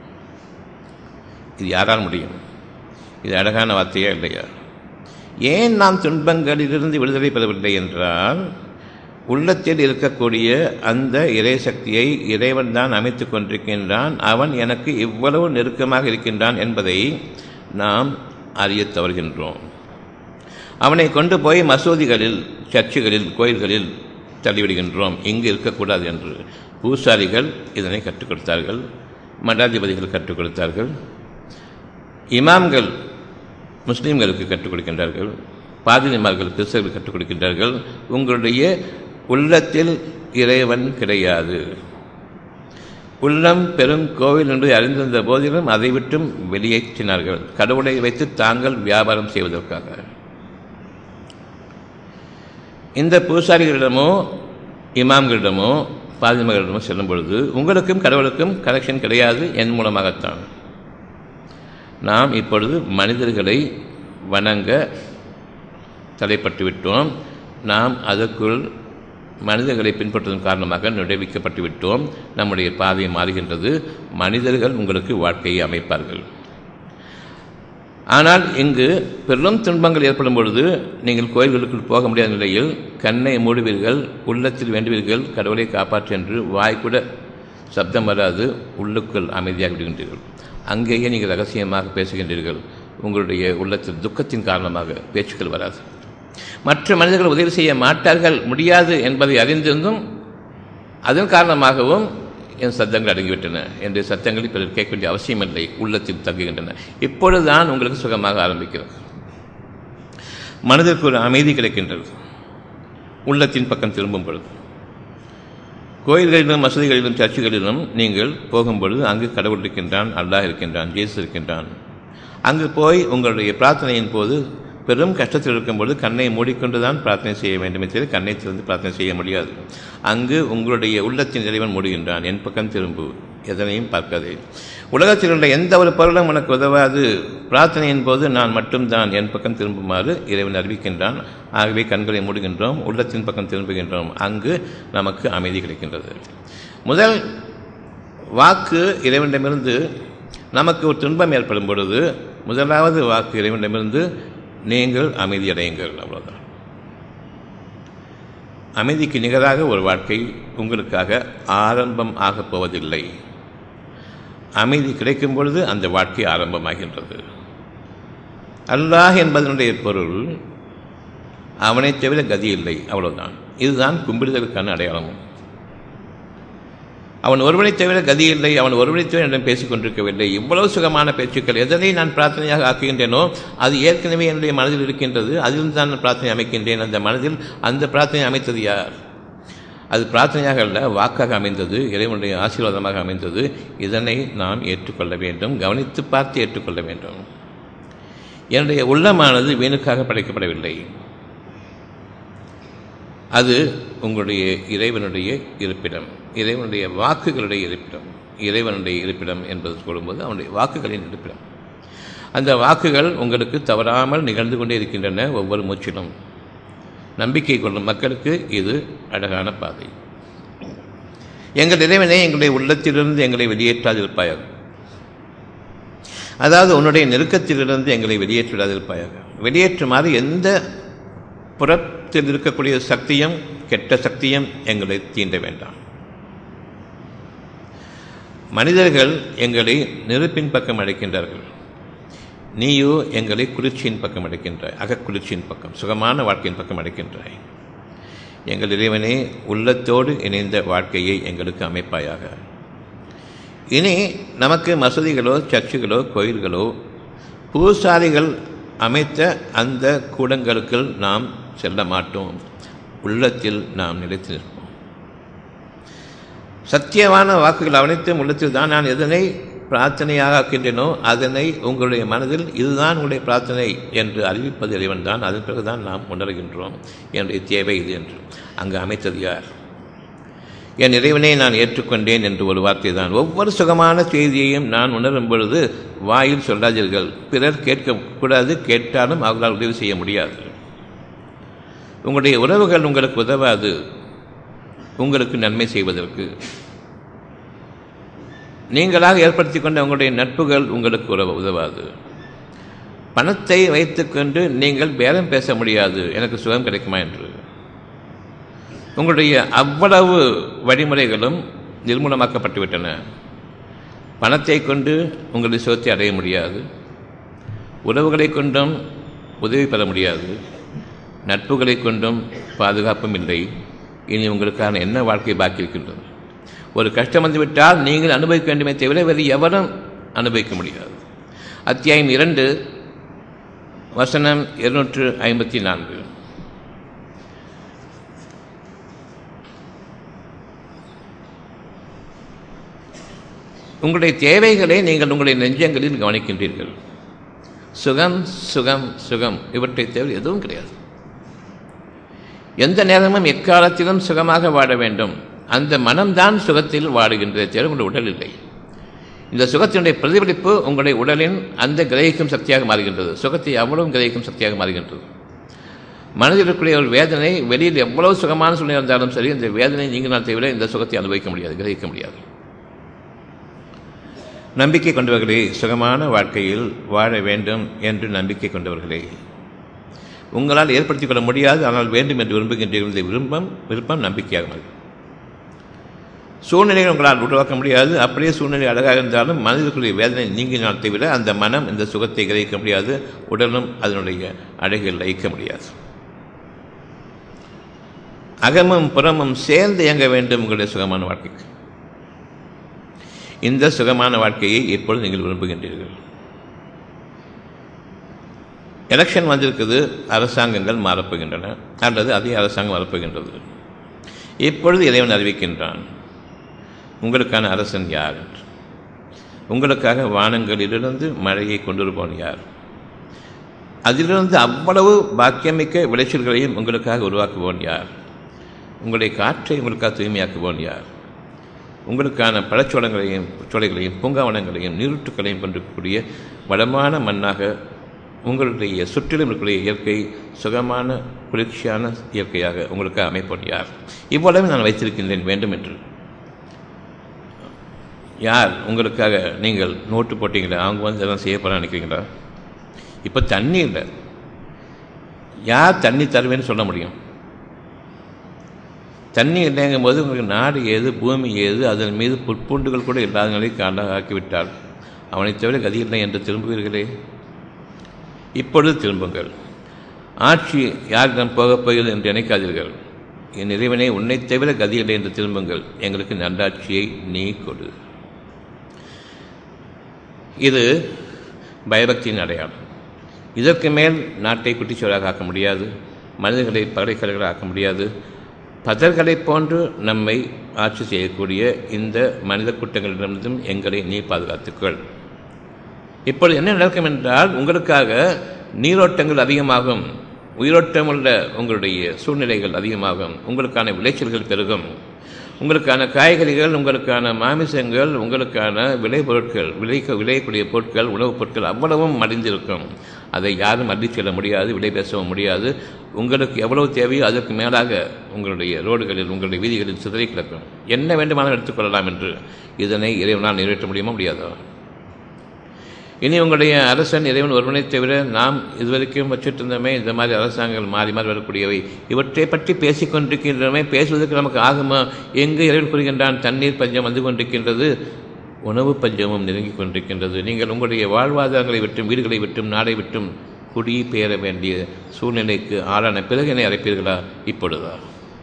Speaker 1: இது யாரால் முடியும் இது அழகான வார்த்தையா இல்லையா ஏன் நாம் துன்பங்களிலிருந்து விடுதலை பெறவில்லை என்றால் உள்ளத்தில் இருக்கக்கூடிய அந்த இறை சக்தியை இறைவன் தான் அமைத்து கொண்டிருக்கின்றான் அவன் எனக்கு இவ்வளவு நெருக்கமாக இருக்கின்றான் என்பதை நாம் அறியத் தவறுகின்றோம் அவனை கொண்டு போய் மசூதிகளில் சர்ச்சுகளில் கோயில்களில் தள்ளிவிடுகின்றோம் இங்கு இருக்கக்கூடாது என்று பூசாரிகள் இதனை கற்றுக் கொடுத்தார்கள் மடாதிபதிகள் கற்றுக் கொடுத்தார்கள் இமாம்கள் முஸ்லீம்களுக்கு கற்றுக் கொடுக்கின்றார்கள் பாதினிமார்கள் கிறிஸ்தவர்கள் கற்றுக் கொடுக்கின்றார்கள் உங்களுடைய உள்ளத்தில் இறைவன் கிடையாது உள்ளம் பெரும் கோவில் என்று அறிந்திருந்த போதிலும் அதை விட்டும் வெளியேற்றினார்கள் கடவுளை வைத்து தாங்கள் வியாபாரம் செய்வதற்காக இந்த பூசாரிகளிடமோ இமாம்களிடமோ பாதிமகளிடமோ செல்லும் பொழுது உங்களுக்கும் கடவுளுக்கும் கனெக்ஷன் கிடையாது என் மூலமாகத்தான் நாம் இப்பொழுது மனிதர்களை வணங்க தலைப்பட்டு விட்டோம் நாம் அதற்குள் மனிதர்களை பின்பற்றுவதன் காரணமாக நுழைவிக்கப்பட்டு விட்டோம் நம்முடைய பாதை மாறுகின்றது மனிதர்கள் உங்களுக்கு வாழ்க்கையை அமைப்பார்கள் ஆனால் இங்கு பெரும் துன்பங்கள் ஏற்படும் பொழுது நீங்கள் கோயில்களுக்குள் போக முடியாத நிலையில் கண்ணை மூடுவீர்கள் உள்ளத்தில் வேண்டுவீர்கள் கடவுளை காப்பாற்று என்று வாய் கூட சப்தம் வராது உள்ளுக்குள் அமைதியாக விடுகின்றீர்கள் அங்கேயே நீங்கள் ரகசியமாக பேசுகின்றீர்கள் உங்களுடைய உள்ளத்தில் துக்கத்தின் காரணமாக பேச்சுக்கள் வராது மற்ற மனிதர்கள் உதவி செய்ய மாட்டார்கள் முடியாது என்பதை அறிந்திருந்தும் அதன் காரணமாகவும் என் சத்தங்கள் அடங்கிவிட்டன என்ற சத்தங்களை பிறர் கேட்க வேண்டிய அவசியமில்லை உள்ளத்தில் தங்குகின்றன இப்பொழுதுதான் உங்களுக்கு சுகமாக ஆரம்பிக்கிறது மனதிற்கு ஒரு அமைதி கிடைக்கின்றது உள்ளத்தின் பக்கம் திரும்பும் பொழுது கோயில்களிலும் மசூதிகளிலும் சர்ச்சுகளிலும் நீங்கள் போகும்பொழுது அங்கு கடவுள் இருக்கின்றான் அல்லாஹ் இருக்கின்றான் ஜேசு இருக்கின்றான் அங்கு போய் உங்களுடைய பிரார்த்தனையின் போது பெரும் கஷ்டத்தில் இருக்கும்போது கண்ணை மூடிக்கொண்டு தான் பிரார்த்தனை செய்ய வேண்டுமே தவிர கண்ணை திறந்து பிரார்த்தனை செய்ய முடியாது அங்கு உங்களுடைய உள்ளத்தின் இறைவன் மூடுகின்றான் என் பக்கம் திரும்பு எதனையும் பார்க்காதே உலகத்தில் உள்ள எந்த ஒரு பொருளும் உனக்கு உதவாது பிரார்த்தனையின் போது நான் மட்டும்தான் என் பக்கம் திரும்புமாறு இறைவன் அறிவிக்கின்றான் ஆகவே கண்களை மூடுகின்றோம் உள்ளத்தின் பக்கம் திரும்புகின்றோம் அங்கு நமக்கு அமைதி கிடைக்கின்றது முதல் வாக்கு இறைவனிடமிருந்து நமக்கு ஒரு துன்பம் ஏற்படும் பொழுது முதலாவது வாக்கு இறைவனிடமிருந்து நீங்கள் அமைதியடையுங்கள் அவ்வளவுதான் அமைதிக்கு நிகராக ஒரு வாழ்க்கை உங்களுக்காக ஆரம்பம் ஆகப் போவதில்லை அமைதி கிடைக்கும் பொழுது அந்த வாழ்க்கை ஆரம்பமாகின்றது அல்லாஹ் என்பதனுடைய பொருள் அவனைத் தவிர கதி இல்லை அவ்வளவுதான் இதுதான் கும்பிடுதலுக்கான அடையாளமும் அவன் ஒருவனை தவிர கதி இல்லை அவன் ஒருவனை தவிர என்னிடம் பேசிக் கொண்டிருக்கவில்லை இவ்வளவு சுகமான பேச்சுக்கள் எதனை நான் பிரார்த்தனையாக ஆக்குகின்றேனோ அது ஏற்கனவே என்னுடைய மனதில் இருக்கின்றது அதிலும் தான் நான் பிரார்த்தனை அமைக்கின்றேன் அந்த மனதில் அந்த பிரார்த்தனை அமைத்தது யார் அது பிரார்த்தனையாக அல்ல வாக்காக அமைந்தது இறைவனுடைய ஆசீர்வாதமாக அமைந்தது இதனை நாம் ஏற்றுக்கொள்ள வேண்டும் கவனித்து பார்த்து ஏற்றுக்கொள்ள வேண்டும் என்னுடைய உள்ளமானது வீணுக்காக படைக்கப்படவில்லை அது உங்களுடைய இறைவனுடைய இருப்பிடம் இறைவனுடைய வாக்குகளுடைய இருப்பிடம் இறைவனுடைய இருப்பிடம் என்பது சொல்லும்போது அவனுடைய வாக்குகளின் இருப்பிடம் அந்த வாக்குகள் உங்களுக்கு தவறாமல் நிகழ்ந்து கொண்டே இருக்கின்றன ஒவ்வொரு மூச்சிலும் நம்பிக்கை கொள்ளும் மக்களுக்கு இது அழகான பாதை எங்கள் இறைவனை எங்களுடைய உள்ளத்திலிருந்து எங்களை வெளியேற்றாதிருப்பாயாக அதாவது உன்னுடைய நெருக்கத்திலிருந்து எங்களை வெளியேற்றிடாதிருப்பாயாக வெளியேற்றுமாறு எந்த புறத்தில் இருக்கக்கூடிய சக்தியும் கெட்ட சக்தியும் எங்களை தீண்ட வேண்டாம் மனிதர்கள் எங்களை நெருப்பின் பக்கம் அழைக்கின்றார்கள் நீயோ எங்களை குளிர்ச்சியின் பக்கம் அழைக்கின்றாய் அகக்குளிர்ச்சியின் பக்கம் சுகமான வாழ்க்கையின் பக்கம் அழைக்கின்றாய் எங்கள் இறைவனே உள்ளத்தோடு இணைந்த வாழ்க்கையை எங்களுக்கு அமைப்பாயாக இனி நமக்கு மசூதிகளோ சர்ச்சுகளோ கோயில்களோ பூசாரிகள் அமைத்த அந்த கூடங்களுக்குள் நாம் செல்ல மாட்டோம் உள்ளத்தில் நாம் நிலைத்து நிற்போம் சத்தியமான வாக்குகள் அனைத்தும் உள்ளத்தில் தான் நான் எதனை பிரார்த்தனையாக ஆக்கின்றேனோ அதனை உங்களுடைய மனதில் இதுதான் உங்களுடைய பிரார்த்தனை என்று அறிவிப்பது இறைவன் தான் அதன் பிறகுதான் நாம் உணர்கின்றோம் என்னுடைய தேவை இது என்று அங்கு அமைத்தது யார் என் இறைவனை நான் ஏற்றுக்கொண்டேன் என்று ஒரு வார்த்தை தான் ஒவ்வொரு சுகமான செய்தியையும் நான் உணரும் பொழுது வாயில் சொல்லாதீர்கள் பிறர் கேட்கக்கூடாது கேட்டாலும் அவர்களால் உதவி செய்ய முடியாது உங்களுடைய உறவுகள் உங்களுக்கு உதவாது உங்களுக்கு நன்மை செய்வதற்கு நீங்களாக ஏற்படுத்தி கொண்ட உங்களுடைய நட்புகள் உங்களுக்கு உறவு உதவாது பணத்தை வைத்துக்கொண்டு நீங்கள் பேரம் பேச முடியாது எனக்கு சுகம் கிடைக்குமா என்று உங்களுடைய அவ்வளவு வழிமுறைகளும் நிர்மூலமாக்கப்பட்டுவிட்டன பணத்தை கொண்டு உங்களுடைய சுகத்தை அடைய முடியாது உறவுகளை கொண்டும் உதவி பெற முடியாது நட்புகளை கொண்டும் பாதுகாப்பும் இல்லை இனி உங்களுக்கான என்ன வாழ்க்கை பாக்கி இருக்கின்றது ஒரு கஷ்டம் வந்துவிட்டால் நீங்கள் அனுபவிக்க வேண்டுமே தவிர வேறு எவரும் அனுபவிக்க முடியாது அத்தியாயம் இரண்டு வசனம் இருநூற்று ஐம்பத்தி நான்கு உங்களுடைய தேவைகளை நீங்கள் உங்களுடைய நெஞ்சங்களில் கவனிக்கின்றீர்கள் சுகம் சுகம் சுகம் இவற்றை தவிர எதுவும் கிடையாது எந்த நேரமும் எக்காலத்திலும் சுகமாக வாழ வேண்டும் அந்த மனம்தான் சுகத்தில் வாடுகின்றதை தவிர உங்களுடைய உடல் இல்லை இந்த சுகத்தினுடைய பிரதிபலிப்பு உங்களுடைய உடலின் அந்த கிரகிக்கும் சக்தியாக மாறுகின்றது சுகத்தை அவ்வளவும் கிரகிக்கும் சக்தியாக மாறுகின்றது மனதில் இருக்கக்கூடிய ஒரு வேதனை வெளியில் எவ்வளவு சுகமான சூழ்நிலை இருந்தாலும் சரி இந்த வேதனை நீங்கினால் தவிர இந்த சுகத்தை அனுபவிக்க முடியாது கிரகிக்க முடியாது நம்பிக்கை கொண்டவர்களே சுகமான வாழ்க்கையில் வாழ வேண்டும் என்று நம்பிக்கை கொண்டவர்களே உங்களால் ஏற்படுத்திக் கொள்ள முடியாது ஆனால் வேண்டும் என்று விரும்புகின்றீர்கள் இந்த விருப்பம் விருப்பம் நம்பிக்கையாகும் சூழ்நிலையை உங்களால் உருவாக்க முடியாது அப்படியே சூழ்நிலை அழகாக இருந்தாலும் மனதிற்குரிய வேதனை நீங்கினால் தவிர அந்த மனம் இந்த சுகத்தை கிரகிக்க முடியாது உடலும் அதனுடைய அழகில் லயிக்க முடியாது அகமும் புறமும் சேர்ந்து இயங்க வேண்டும் உங்களுடைய சுகமான வாழ்க்கைக்கு இந்த சுகமான வாழ்க்கையை எப்பொழுது நீங்கள் விரும்புகின்றீர்கள் எலெக்ஷன் வந்திருக்குது அரசாங்கங்கள் மாறப்போகின்றன அல்லது அதே அரசாங்கம் வரப்போகின்றது இப்பொழுது இறைவன் அறிவிக்கின்றான் உங்களுக்கான அரசன் யார் என்று உங்களுக்காக வானங்களிலிருந்து மழையை கொண்டிருப்பவன் யார் அதிலிருந்து அவ்வளவு பாக்கியமிக்க விளைச்சல்களையும் உங்களுக்காக உருவாக்குபவன் யார் உங்களுடைய காற்றை உங்களுக்காக தூய்மையாக்குபவன் யார் உங்களுக்கான பழச்சோளங்களையும் சோலைகளையும் பூங்காவனங்களையும் நீரூற்றுக்களையும் கொண்டிருக்கக்கூடிய வளமான மண்ணாக உங்களுடைய சுற்றிலும் இருக்கக்கூடிய இயற்கை சுகமான குளிர்ச்சியான இயற்கையாக உங்களுக்கு அமைப்போன் யார் இவ்வளவு நான் வைத்திருக்கின்றேன் வேண்டும் என்று யார் உங்களுக்காக நீங்கள் நோட்டு போட்டீங்களா அவங்க வந்து எல்லாம் செய்ய போகிறான்னு நினைக்கிறீங்களா இப்போ தண்ணி இல்லை யார் தண்ணி தருவேன்னு சொல்ல முடியும் தண்ணி இல்லைங்கும் போது உங்களுக்கு நாடு ஏது பூமி ஏது அதன் மீது புற்பூண்டுகள் கூட இல்லாத நிலை காண ஆக்கிவிட்டால் அவனை தவிர கதி இல்லை என்று திரும்புவீர்களே இப்பொழுது திரும்புங்கள் ஆட்சி யாரிடம் போகப் போகிறது என்று நினைக்காதீர்கள் என் இறைவனை உன்னை தவிர கதியில்லை என்று திரும்புங்கள் எங்களுக்கு நல்லாட்சியை நீ கொடு இது பயபக்தியின் அடையாளம் இதற்கு மேல் நாட்டை குட்டிச்சோராக ஆக்க முடியாது மனிதர்களை பகடைக்கலைகளாக ஆக்க முடியாது பதர்களைப் போன்று நம்மை ஆட்சி செய்யக்கூடிய இந்த மனித குற்றங்களிடமிருந்தும் எங்களை நீ பாதுகாத்துக்கள் இப்பொழுது என்ன நடக்கும் என்றால் உங்களுக்காக நீரோட்டங்கள் அதிகமாகும் உயிரோட்டமுள்ள உங்களுடைய சூழ்நிலைகள் அதிகமாகும் உங்களுக்கான விளைச்சல்கள் பெருகும் உங்களுக்கான காய்கறிகள் உங்களுக்கான மாமிசங்கள் உங்களுக்கான விளைபொருட்கள் விளைக்க விளையக்கூடிய பொருட்கள் உணவுப் பொருட்கள் அவ்வளவும் மடிந்திருக்கும் அதை யாரும் அள்ளிச் செல்ல முடியாது விலை பேசவும் முடியாது உங்களுக்கு எவ்வளவு தேவையோ அதற்கு மேலாக உங்களுடைய ரோடுகளில் உங்களுடைய வீதிகளில் சிதறி கிடக்கும் என்ன வேண்டுமானாலும் எடுத்துக்கொள்ளலாம் என்று இதனை இறைவனால் நிறைவேற்ற முடியுமா முடியாதோ இனி உங்களுடைய அரசன் இறைவன் ஒருவனை தவிர நாம் இதுவரைக்கும் வச்சுட்டிருந்தோமே இந்த மாதிரி அரசாங்கங்கள் மாறி மாறி வரக்கூடியவை இவற்றை பற்றி பேசிக் கொண்டிருக்கின்றமே பேசுவதற்கு நமக்கு ஆகுமா எங்கு இறைவன் கூறுகின்றான் தண்ணீர் பஞ்சம் வந்து கொண்டிருக்கின்றது உணவு பஞ்சமும் நெருங்கிக் கொண்டிருக்கின்றது நீங்கள் உங்களுடைய வாழ்வாதாரங்களை விட்டும் வீடுகளை விட்டும் நாடை விட்டும் குடி பெயர வேண்டிய சூழ்நிலைக்கு ஆளான பிறகு என்னை அழைப்பீர்களா இப்பொழுதா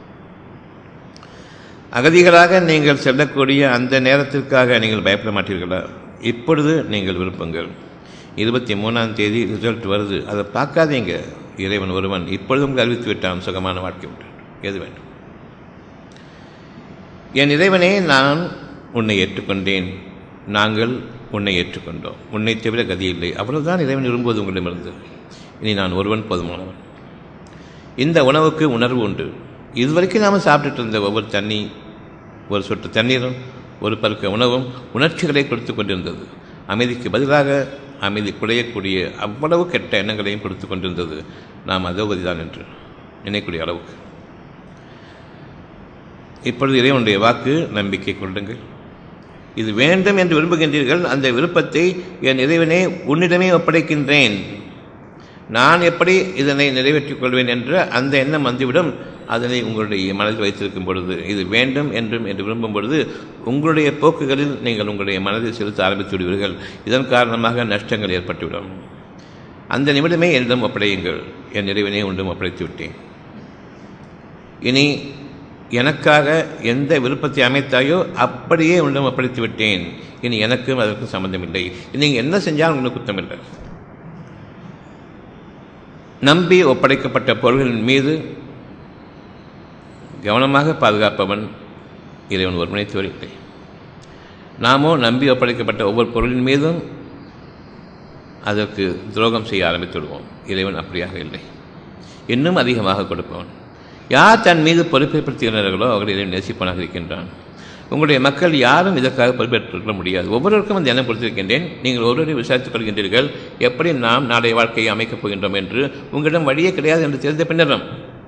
Speaker 1: அகதிகளாக நீங்கள் செல்லக்கூடிய அந்த நேரத்திற்காக நீங்கள் பயப்பட மாட்டீர்களா இப்பொழுது நீங்கள் விருப்பங்கள் இருபத்தி மூணாம் தேதி ரிசல்ட் வருது அதை பார்க்காதீங்க இறைவன் ஒருவன் இப்பொழுது உங்களை அறிவித்து விட்டான் சுகமான வாழ்க்கை உண்டு எது வேண்டும் என் இறைவனே நான் உன்னை ஏற்றுக்கொண்டேன் நாங்கள் உன்னை ஏற்றுக்கொண்டோம் உன்னை தவிர கதி இல்லை அவ்வளவுதான் இறைவன் விரும்புவது உங்களிடமிருந்து இனி நான் ஒருவன் போதுமானவன் இந்த உணவுக்கு உணர்வு உண்டு இதுவரைக்கும் நாம் சாப்பிட்டுட்டு இருந்த ஒவ்வொரு தண்ணி ஒரு சொட்டு தண்ணீரும் ஒரு பருக்க உணவும் உணர்ச்சிகளை கொடுத்து கொண்டிருந்தது அமைதிக்கு பதிலாக அமைதி குறையக்கூடிய அவ்வளவு கெட்ட எண்ணங்களையும் கொடுத்து கொண்டிருந்தது நாம் அதோபதிதான் என்று நினைக்கூடிய அளவுக்கு இப்பொழுது இறைவனுடைய வாக்கு நம்பிக்கை கொள்ளுங்கள் இது வேண்டும் என்று விரும்புகின்றீர்கள் அந்த விருப்பத்தை என் இறைவனே உன்னிடமே ஒப்படைக்கின்றேன் நான் எப்படி இதனை நிறைவேற்றிக் கொள்வேன் என்ற அந்த எண்ணம் வந்துவிடும் அதனை உங்களுடைய மனதில் வைத்திருக்கும் பொழுது இது வேண்டும் என்றும் என்று விரும்பும் பொழுது உங்களுடைய போக்குகளில் நீங்கள் உங்களுடைய மனதில் செலுத்த ஆரம்பித்து விடுவீர்கள் இதன் காரணமாக நஷ்டங்கள் ஏற்பட்டுவிடும் அந்த நிமிடமே என்னிடம் ஒப்படையுங்கள் என் இறைவனே ஒன்றும் ஒப்படைத்து விட்டேன் இனி எனக்காக எந்த விருப்பத்தை அமைத்தாயோ அப்படியே உன்னிடம் ஒப்படைத்து விட்டேன் இனி எனக்கும் அதற்கும் சம்பந்தமில்லை நீங்கள் என்ன செஞ்சாலும் உங்களுக்கு குத்தமில்லை நம்பி ஒப்படைக்கப்பட்ட பொருள்களின் மீது கவனமாக பாதுகாப்பவன் இறைவன் ஒருவனை தோறில்லை நாமோ நம்பி ஒப்படைக்கப்பட்ட ஒவ்வொரு பொருளின் மீதும் அதற்கு துரோகம் செய்ய ஆரம்பித்து விடுவோம் இறைவன் அப்படியாக இல்லை இன்னும் அதிகமாக கொடுப்பவன் யார் தன் மீது பொறுப்பை படுத்துகிறார்களோ அவர்கள் இறைவன் நேசிப்பவனாக இருக்கின்றான் உங்களுடைய மக்கள் யாரும் இதற்காக பொறுப்பேற்றுக் முடியாது ஒவ்வொருவருக்கும் அந்த எண்ணம் கொடுத்திருக்கின்றேன் நீங்கள் ஒருவரை விசாரித்துக் கொள்கின்றீர்கள் எப்படி நாம் நாளைய வாழ்க்கையை அமைக்கப் போகின்றோம் என்று உங்களிடம் வழியே கிடையாது என்று தெரிந்த பின்னரும்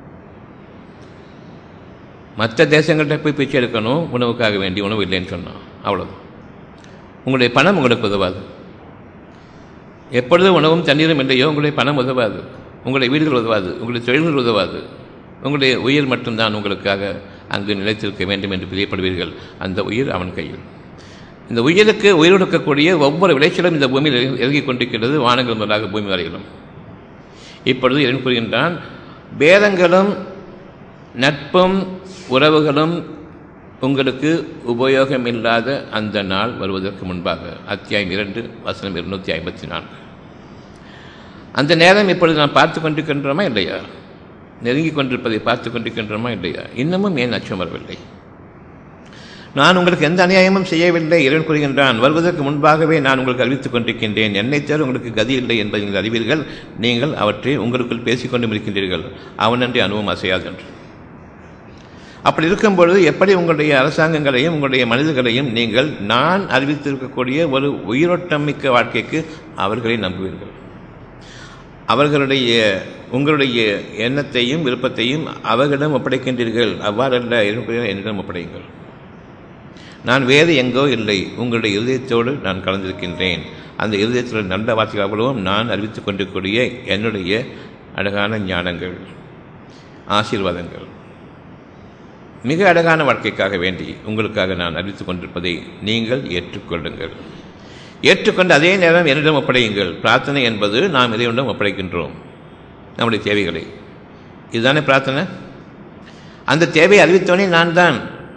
Speaker 1: மற்ற தேசங்கள்கிட்ட போய் பிச்சை எடுக்கணும் உணவுக்காக வேண்டி உணவு இல்லைன்னு சொன்னோம் அவ்வளவு உங்களுடைய பணம் உங்களுக்கு உதவாது எப்பொழுது உணவும் தண்ணீரும் இல்லையோ உங்களுடைய பணம் உதவாது உங்களுடைய வீடுகள் உதவாது உங்களுடைய தொழில்கள் உதவாது உங்களுடைய உயிர் மட்டும்தான் உங்களுக்காக அங்கு நிலைத்திருக்க வேண்டும் என்று பிரியப்படுவீர்கள் அந்த உயிர் அவன் கையில் இந்த உயிருக்கு உயிர் கொடுக்கக்கூடிய ஒவ்வொரு விளைச்சலும் இந்த பூமியில் இறங்கிக் கொண்டிருக்கிறது வானங்கள் முதலாக பூமி வரையிலும் இப்பொழுது என்ன கூறுகின்றான் பேதங்களும் நட்பும் உறவுகளும் உங்களுக்கு உபயோகமில்லாத அந்த நாள் வருவதற்கு முன்பாக அத்தியாயம் இரண்டு வசனம் இருநூற்றி ஐம்பத்தி நான்கு அந்த நேரம் இப்பொழுது நாம் பார்த்து கொண்டிருக்கின்றோமா இல்லையா நெருங்கி கொண்டிருப்பதை பார்த்து கொண்டிருக்கின்றோமா இல்லையா இன்னமும் ஏன் அச்சம் வரவில்லை நான் உங்களுக்கு எந்த அநியாயமும் செய்யவில்லை இறைவன் கூறுகின்றான் வருவதற்கு முன்பாகவே நான் உங்களுக்கு அறிவித்துக் கொண்டிருக்கின்றேன் என்னை தவிர உங்களுக்கு கதி இல்லை என்பதை நீங்கள் அறிவீர்கள் நீங்கள் அவற்றை உங்களுக்குள் பேசிக்கொண்டும் இருக்கின்றீர்கள் அவனன்றி அனுபவம் அசையாது என்று அப்படி இருக்கும் பொழுது எப்படி உங்களுடைய அரசாங்கங்களையும் உங்களுடைய மனிதர்களையும் நீங்கள் நான் அறிவித்திருக்கக்கூடிய ஒரு உயிரோட்டமிக்க வாழ்க்கைக்கு அவர்களை நம்புவீர்கள் அவர்களுடைய உங்களுடைய எண்ணத்தையும் விருப்பத்தையும் அவர்களிடம் ஒப்படைக்கின்றீர்கள் அவ்வாறல்ல என்னிடம் ஒப்படையுங்கள் நான் வேறு எங்கோ இல்லை உங்களுடைய இருதயத்தோடு நான் கலந்திருக்கின்றேன் அந்த இருதயத்தில் நல்ல வார்த்தைகள் அவ்வளவும் நான் அறிவித்துக் கொண்டிருக்கூடிய என்னுடைய அழகான ஞானங்கள் ஆசீர்வாதங்கள் மிக அழகான வாழ்க்கைக்காக வேண்டி உங்களுக்காக நான் அறிவித்துக் கொண்டிருப்பதை நீங்கள் ஏற்றுக்கொள்ளுங்கள் ஏற்றுக்கொண்டு அதே நேரம் என்னிடம் ஒப்படையுங்கள் பிரார்த்தனை என்பது நாம் இறைவனிடம் ஒப்படைக்கின்றோம் நம்முடைய தேவைகளை இதுதானே பிரார்த்தனை அந்த தேவையை அறிவித்தவனே நான் தான்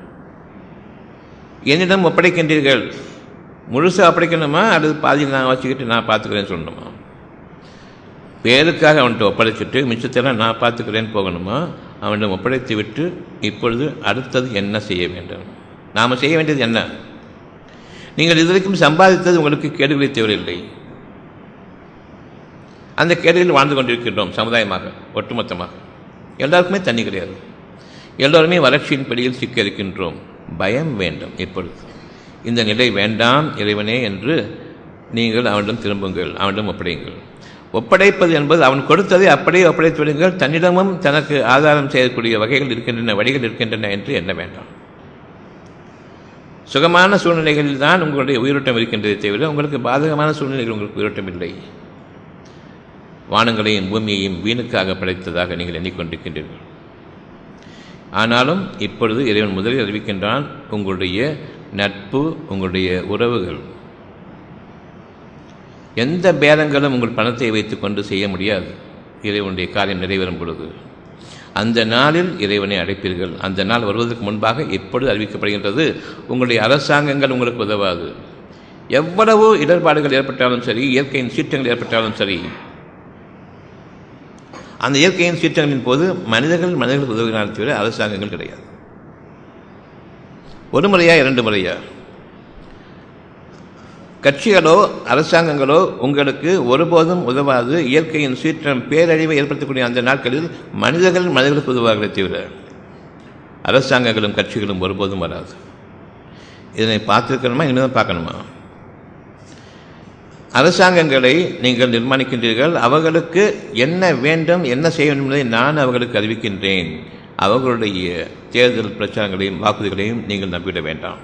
Speaker 1: என்னிடம் ஒப்படைக்கின்றீர்கள் முழுசாக ஒப்படைக்கணுமா அல்லது பாதி நான் வச்சுக்கிட்டு நான் பார்த்துக்கிறேன்னு சொல்லணுமா பேருக்காக அவன்கிட்ட ஒப்படைச்சிட்டு மிச்சத்தெல்லாம் நான் பார்த்துக்கிறேன்னு போகணுமா அவனிடம் ஒப்படைத்து விட்டு இப்பொழுது அடுத்தது என்ன செய்ய வேண்டும் நாம் செய்ய வேண்டியது என்ன நீங்கள் இதுவரைக்கும் சம்பாதித்தது உங்களுக்கு கேடுகளை தேவையில்லை அந்த கேடுகளில் வாழ்ந்து கொண்டிருக்கின்றோம் சமுதாயமாக ஒட்டுமொத்தமாக எல்லாருக்குமே தண்ணி கிடையாது எல்லோருமே வறட்சியின் பிடியில் சிக்க இருக்கின்றோம் பயம் வேண்டும் இப்பொழுது இந்த நிலை வேண்டாம் இறைவனே என்று நீங்கள் அவனிடம் திரும்புங்கள் அவனிடம் ஒப்படையுங்கள் ஒப்படைப்பது என்பது அவன் கொடுத்ததை அப்படியே ஒப்படைத்து விடுங்கள் தன்னிடமும் தனக்கு ஆதாரம் செய்யக்கூடிய வகைகள் இருக்கின்றன வழிகள் இருக்கின்றன என்று எண்ண வேண்டாம் சுகமான சூழ்நிலைகளில் தான் உங்களுடைய உயிரோட்டம் இருக்கின்றதை தவிர உங்களுக்கு பாதகமான சூழ்நிலைகள் உங்களுக்கு உயிரோட்டம் இல்லை வானங்களையும் பூமியையும் வீணுக்காக படைத்ததாக நீங்கள் எண்ணிக்கொண்டிருக்கின்றீர்கள் ஆனாலும் இப்பொழுது இறைவன் முதலில் அறிவிக்கின்றான் உங்களுடைய நட்பு உங்களுடைய உறவுகள் எந்த பேதங்களும் உங்கள் பணத்தை வைத்துக்கொண்டு செய்ய முடியாது இறைவனுடைய காரியம் நிறைவேறும் பொழுது அந்த நாளில் இறைவனை அழைப்பீர்கள் அந்த நாள் வருவதற்கு முன்பாக எப்பொழுது அறிவிக்கப்படுகின்றது உங்களுடைய அரசாங்கங்கள் உங்களுக்கு உதவாது எவ்வளவு இடர்பாடுகள் ஏற்பட்டாலும் சரி இயற்கையின் சீற்றங்கள் ஏற்பட்டாலும் சரி அந்த இயற்கையின் சீற்றங்களின் போது மனிதர்கள் மனிதர்கள் உதவுகிறார்கள் தவிர அரசாங்கங்கள் கிடையாது ஒரு முறையா இரண்டு முறையா கட்சிகளோ அரசாங்கங்களோ உங்களுக்கு ஒருபோதும் உதவாது இயற்கையின் சீற்றம் பேரழிவை ஏற்படுத்தக்கூடிய அந்த நாட்களில் மனிதர்கள் மனிதர்களுக்கு உதவார்களே தவிர அரசாங்கங்களும் கட்சிகளும் ஒருபோதும் வராது இதனை பார்த்துருக்கணுமா இனிமேல் பார்க்கணுமா அரசாங்கங்களை நீங்கள் நிர்மாணிக்கின்றீர்கள் அவர்களுக்கு என்ன வேண்டும் என்ன செய்ய வேண்டும் என்பதை நான் அவர்களுக்கு அறிவிக்கின்றேன் அவர்களுடைய தேர்தல் பிரச்சாரங்களையும் வாக்குறுதிகளையும் நீங்கள் நம்பிவிட வேண்டாம்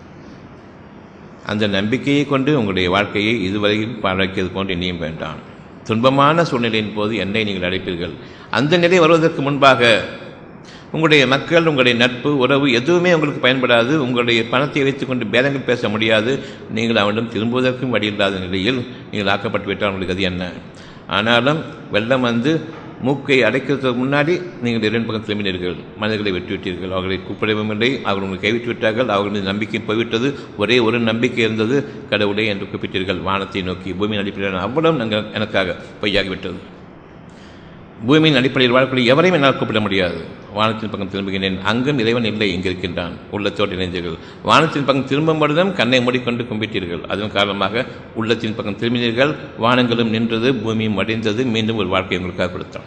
Speaker 1: அந்த நம்பிக்கையை கொண்டு உங்களுடைய வாழ்க்கையை இதுவரையில் பாழாக்கியது போன்று இனியும் வேண்டாம் துன்பமான சூழ்நிலையின் போது என்னை நீங்கள் அழைப்பீர்கள் அந்த நிலை வருவதற்கு முன்பாக உங்களுடைய மக்கள் உங்களுடைய நட்பு உறவு எதுவுமே உங்களுக்கு பயன்படாது உங்களுடைய பணத்தை வைத்துக்கொண்டு பேரங்கள் பேச முடியாது நீங்கள் அவனிடம் திரும்புவதற்கும் வழி இல்லாத நிலையில் நீங்கள் ஆக்கப்பட்டு விட்டால் உங்களுக்கு அது என்ன ஆனாலும் வெள்ளம் வந்து மூக்கை அடைக்கிறதுக்கு முன்னாடி நீங்கள் இரண்டு பக்கம் திரும்பினீர்கள் மனிதர்களை விட்டுவிட்டீர்கள் அவர்களை கூப்பிடவும் இல்லை அவர்கள் உங்களை கைவிட்டு விட்டார்கள் அவர்களது நம்பிக்கை போய்விட்டது ஒரே ஒரு நம்பிக்கை இருந்தது கடவுளே என்று கூப்பிட்டீர்கள் வானத்தை நோக்கி பூமியின் அடிப்படையில் அவ்வளவு நாங்கள் எனக்காக பொய்யாகிவிட்டது பூமியின் அடிப்படையில் வாழக்கூடிய எவரையும் என்னால் கூப்பிட முடியாது வானத்தின் பக்கம் திரும்புகின்றேன் அங்கும் இறைவன் இல்லை இங்கு இருக்கின்றான் உள்ளத்தோடு இணைந்தீர்கள் வானத்தின் பக்கம் திரும்பும் பொழுதும் கண்ணை மூடிக்கொண்டு கும்பிட்டீர்கள் அதன் காரணமாக உள்ளத்தின் பக்கம் திரும்பினீர்கள் வானங்களும் நின்றது பூமியும் அடைந்தது மீண்டும் ஒரு வாழ்க்கை உங்களுக்காக கொடுத்தான்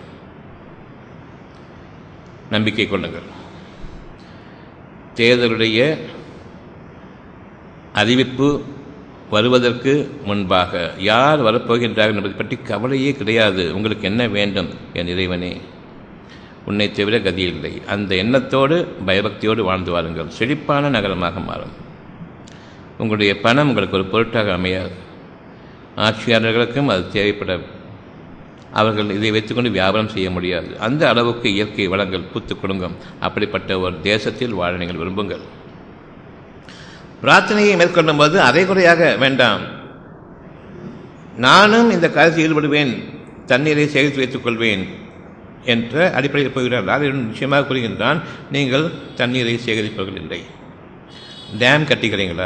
Speaker 1: நம்பிக்கை கொள்ளுங்கள் தேர்தலுடைய அறிவிப்பு வருவதற்கு முன்பாக யார் வரப்போகின்றார்கள் என்பதை பற்றி கவலையே கிடையாது உங்களுக்கு என்ன வேண்டும் என் இறைவனே உன்னை தவிர கதி இல்லை அந்த எண்ணத்தோடு பயபக்தியோடு வாழ்ந்து வாருங்கள் செழிப்பான நகரமாக மாறும் உங்களுடைய பணம் உங்களுக்கு ஒரு பொருட்டாக அமையாது ஆட்சியாளர்களுக்கும் அது தேவைப்பட அவர்கள் இதை வைத்துக்கொண்டு வியாபாரம் செய்ய முடியாது அந்த அளவுக்கு இயற்கை வளங்கள் பூத்து கொடுங்கும் அப்படிப்பட்ட ஒரு தேசத்தில் வாழ நீங்கள் விரும்புங்கள் பிரார்த்தனையை மேற்கொள்ளும் போது அரை குறையாக வேண்டாம் நானும் இந்த காலத்தில் ஈடுபடுவேன் தண்ணீரை சேகரித்து வைத்துக் கொள்வேன் என்ற அடிப்படையில் போகிறார் அதில் நிச்சயமாக கூறுகின்றான் நீங்கள் தண்ணீரை சேகரிப்பவர்கள் இல்லை டேம் கட்டிக்கிறீங்களா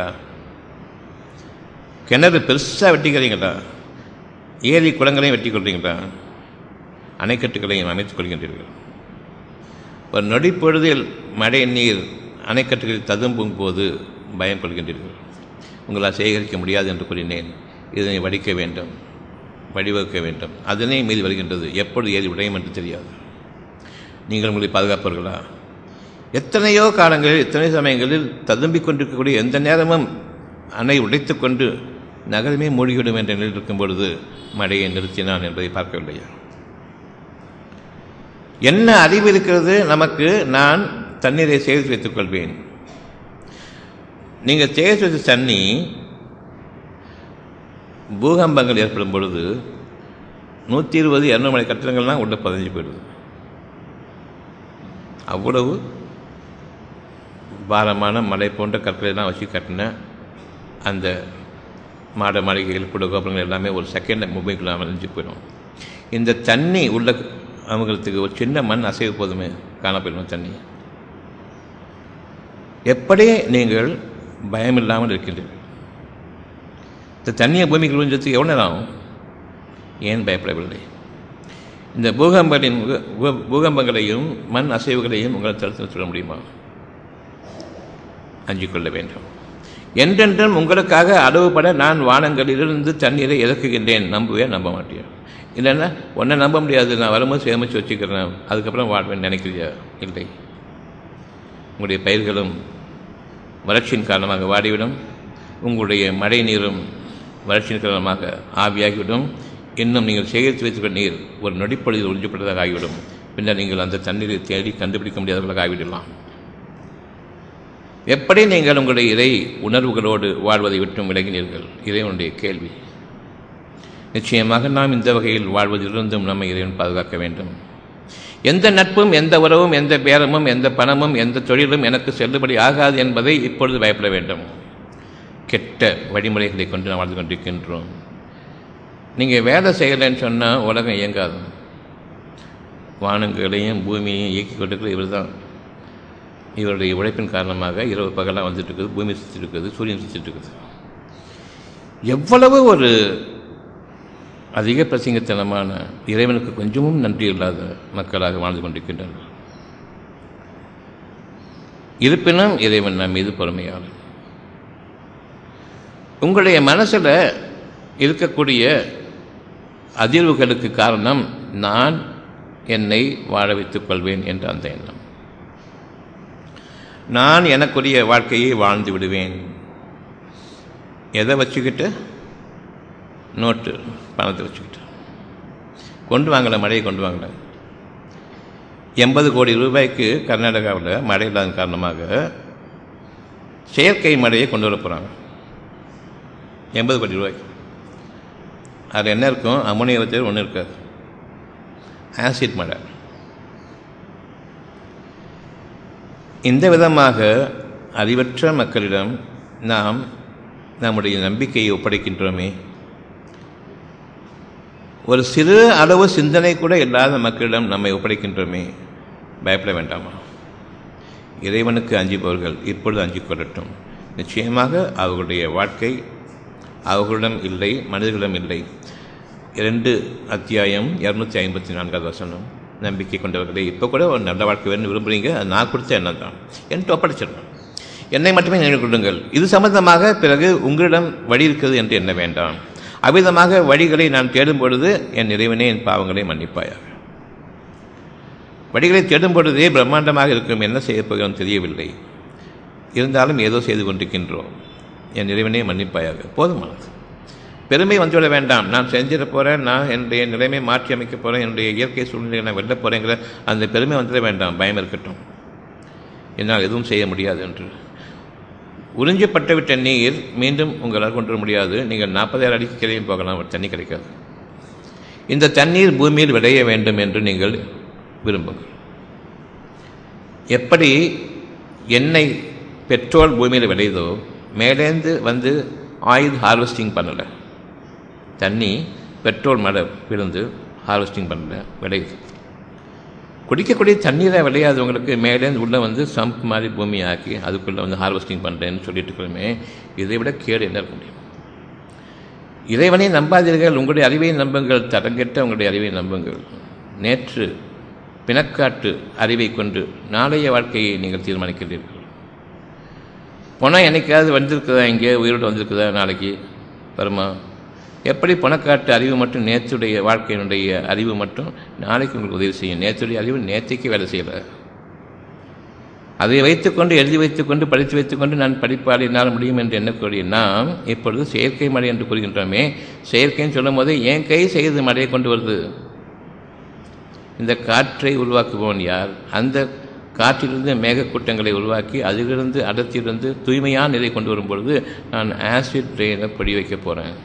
Speaker 1: கிணறு பெருசாக வெட்டிக்கிறீங்களா ஏரி குளங்களையும் வெட்டி கொள்றீங்களா அணைக்கட்டுகளையும் அமைத்துக் கொள்கின்றீர்கள் ஒரு நொடி பொழுதில் மழை நீர் அணைக்கட்டுகளில் ததும்பும் போது பயம் கொள்கின்றீர்கள் உங்களால் சேகரிக்க முடியாது என்று கூறினேன் இதனை வடிக்க வேண்டும் வடிவகுக்க வேண்டும் அதனை மீறி வருகின்றது எப்பொழுது ஏறி உடையும் என்று தெரியாது நீங்கள் உங்களை பாதுகாப்பவர்களா எத்தனையோ காலங்களில் எத்தனை சமயங்களில் ததும்பிக் கொண்டிருக்கக்கூடிய எந்த நேரமும் அணை உடைத்துக் கொண்டு நகரமே மூழ்கிவிடும் என்ற நிலையில் இருக்கும் பொழுது மழையை நிறுத்தினான் என்பதை பார்க்கவில்லையா என்ன அறிவு இருக்கிறது நமக்கு நான் தண்ணீரை சேகரித்து வைத்துக் கொள்வேன் நீங்கள் சேகரித்து வைத்த தண்ணி பூகம்பங்கள் ஏற்படும் பொழுது நூற்றி இருபது இரநூறு மணி கட்டிடங்கள்லாம் உள்ள பதிஞ்சு போயிடுது அவ்வளவு பாரமான மலை போன்ற கற்களெல்லாம் வச்சு கட்டின அந்த மாட மாளிகைகள் கூட கோபுரங்கள் எல்லாமே ஒரு செகண்ட் மொபைலுக்குள்ள அழிஞ்சு போயிடும் இந்த தண்ணி உள்ள அவங்களுக்கு ஒரு சின்ன மண் அசைவு போதுமே காணப்படும் தண்ணி எப்படி நீங்கள் பயமில்லாமல் இருக்கின்றீர்கள் இந்த தண்ணியை பூமிக்கு விழுந்ததுக்கு எவ்வளோ நேரம் ஆகும் ஏன் பயப்படவில்லை இந்த பூகம்பங்களின் பூகம்பங்களையும் மண் அசைவுகளையும் உங்களால் தடுத்து சொல்ல முடியுமா அஞ்சிக் கொள்ள வேண்டும் என்றென்றும் உங்களுக்காக அளவுபட நான் வானங்களிலிருந்து தண்ணீரை இறக்குகின்றேன் நம்புவேன் நம்ப மாட்டேன் இல்லைன்னா ஒன்றை நம்ப முடியாது நான் வரும்போது சேமித்து வச்சுக்கிறேன் அதுக்கப்புறம் வாழ்வேன் நினைக்கிறியா இல்லை உங்களுடைய பயிர்களும் வறட்சியின் காரணமாக வாடிவிடும் உங்களுடைய மழை நீரும் வறட்சியின் காரணமாக ஆவியாகிவிடும் இன்னும் நீங்கள் சேகரித்து வைத்துள்ள நீர் ஒரு நொடிப்பொழுதில் உறிஞ்சப்பட்டதாக ஆகிவிடும் பின்னர் நீங்கள் அந்த தண்ணீரை தேடி கண்டுபிடிக்க முடியாதவர்களாக ஆகிவிடலாம் எப்படி நீங்கள் உங்களுடைய இறை உணர்வுகளோடு வாழ்வதை விட்டும் விலகினீர்கள் இறைவனுடைய கேள்வி நிச்சயமாக நாம் இந்த வகையில் வாழ்வதிலிருந்தும் நம்மை இறைவன் பாதுகாக்க வேண்டும் எந்த நட்பும் எந்த உறவும் எந்த பேரமும் எந்த பணமும் எந்த தொழிலும் எனக்கு செல்லுபடி ஆகாது என்பதை இப்பொழுது பயப்பட வேண்டும் கெட்ட வழிமுறைகளை கொண்டு நாம் வாழ்ந்து கொண்டிருக்கின்றோம் நீங்கள் வேலை செய்யலைன்னு சொன்னால் உலகம் இயங்காது வானங்களையும் பூமியையும் இயக்கி கொண்டிருக்கிற இவர் தான் இவருடைய உழைப்பின் காரணமாக இரவு பகலாக வந்துட்டு இருக்குது பூமி சுற்றிட்டு இருக்குது சூரியன் சுற்றிட்டு இருக்குது எவ்வளவு ஒரு அதிக பிரசங்கத்தனமான இறைவனுக்கு கொஞ்சமும் நன்றி இல்லாத மக்களாக வாழ்ந்து கொண்டிருக்கின்றனர் இருப்பினும் இறைவன் நம் மீது பொறுமையாளர் உங்களுடைய மனசில் இருக்கக்கூடிய அதிர்வுகளுக்கு காரணம் நான் என்னை வாழ வைத்துக் கொள்வேன் என்ற அந்த எண்ணம் நான் எனக்குரிய வாழ்க்கையை வாழ்ந்து விடுவேன் எதை வச்சுக்கிட்டு நோட்டு பணத்தை வச்சுக்கிட்டு கொண்டு வாங்கலை மழையை கொண்டு வாங்கலை எண்பது கோடி ரூபாய்க்கு கர்நாடகாவில் மழை இல்லாத காரணமாக செயற்கை மழையை கொண்டு வர போகிறாங்க எண்பது கோடி ரூபாய்க்கு அதில் என்ன இருக்கும் அமோனியா வச்சது ஒன்றும் இருக்காது ஆசிட் மழை இந்த விதமாக அறிவற்ற மக்களிடம் நாம் நம்முடைய நம்பிக்கையை ஒப்படைக்கின்றோமே ஒரு சிறு அளவு சிந்தனை கூட இல்லாத மக்களிடம் நம்மை ஒப்படைக்கின்றோமே பயப்பட வேண்டாமா இறைவனுக்கு அஞ்சுபவர்கள் இப்பொழுது அஞ்சிக் கொள்ளட்டும் நிச்சயமாக அவர்களுடைய வாழ்க்கை அவர்களிடம் இல்லை மனிதர்களிடம் இல்லை இரண்டு அத்தியாயம் இரநூத்தி ஐம்பத்தி நான்காவது வசனம் நம்பிக்கை கொண்டவர்களே இப்போ கூட ஒரு நல்ல வாழ்க்கை வேணும்னு விரும்புகிறீங்க அது நான் கொடுத்த எண்ணம் தான் என்று ஒப்படைச்சிடணும் என்னை மட்டுமே நினைவு கொள்ளுங்கள் இது சம்பந்தமாக பிறகு உங்களிடம் வழி இருக்கிறது என்று எண்ண வேண்டாம் அவ்விதமாக வழிகளை நான் தேடும் பொழுது என் இறைவனே என் பாவங்களை மன்னிப்பாயாக வழிகளை தேடும் பொழுதே பிரம்மாண்டமாக இருக்கும் என்ன செய்யப் போகிறோம் தெரியவில்லை இருந்தாலும் ஏதோ செய்து கொண்டிருக்கின்றோம் என் இறைவனே மன்னிப்பாயாக போதுமானது பெருமை வந்துவிட வேண்டாம் நான் செஞ்சிட போகிறேன் நான் என்னுடைய நிலைமை மாற்றி அமைக்க போகிறேன் என்னுடைய இயற்கை சூழ்நிலையை நான் வெல்ல போகிறேங்கிற அந்த பெருமை வந்துட வேண்டாம் பயம் இருக்கட்டும் என்னால் எதுவும் செய்ய முடியாது என்று உறிஞ்சப்பட்டுவிட்ட நீர் மீண்டும் உங்களால் கொண்டு வர முடியாது நீங்கள் நாற்பதாயிரம் அடிக்கு கிளையும் போகலாம் ஒரு தண்ணி கிடைக்காது இந்த தண்ணீர் பூமியில் விளைய வேண்டும் என்று நீங்கள் விரும்புங்கள் எப்படி எண்ணெய் பெட்ரோல் பூமியில் விளையுதோ மேலேந்து வந்து ஆயில் ஹார்வெஸ்டிங் பண்ணலை தண்ணி பெட்ரோல் மழை விழுந்து ஹார்வெஸ்டிங் பண்ணல விளையுது குடிக்கக்கூடிய தண்ணீரை விளையாதவங்களுக்கு மேலேருந்து உள்ளே வந்து சம்ப் மாதிரி பூமி ஆக்கி அதுக்குள்ளே வந்து ஹார்வெஸ்டிங் பண்ணுறேன்னு சொல்லிட்டு இருக்கிறோமே இதை விட கேடு என்ன இருக்க முடியும் இறைவனை நம்பாதீர்கள் உங்களுடைய அறிவை நம்புங்கள் தரங்கெட்ட உங்களுடைய அறிவை நம்புங்கள் நேற்று பிணக்காட்டு அறிவை கொண்டு நாளைய வாழ்க்கையை நீங்கள் தீர்மானிக்கிறீர்கள் பணம் என்னைக்காவது வந்திருக்குதா இங்கே உயிரோடு வந்திருக்குதா நாளைக்கு வருமா எப்படி பணக்காட்டு அறிவு மட்டும் நேற்றுடைய வாழ்க்கையினுடைய அறிவு மட்டும் நாளைக்கு உங்களுக்கு உதவி செய்யும் நேற்றுடைய அறிவு நேற்றைக்கு வேலை செய்யலை அதை வைத்துக்கொண்டு எழுதி வைத்துக்கொண்டு படித்து வைத்துக்கொண்டு நான் படிப்பாளி என்னால் முடியும் என்று எண்ணக்கூடிய நாம் இப்பொழுது செயற்கை மழை என்று கூறுகின்றோமே செயற்கைன்னு சொல்லும் போது என் கை செய்து மழையை கொண்டு வருது இந்த காற்றை உருவாக்குபவன் யார் அந்த காற்றிலிருந்து மேகக்கூட்டங்களை உருவாக்கி அதிலிருந்து அடர்த்தியிலிருந்து தூய்மையான நிலை கொண்டு வரும்பொழுது நான் ஆசிட் ரெயினை பொடி வைக்க போகிறேன்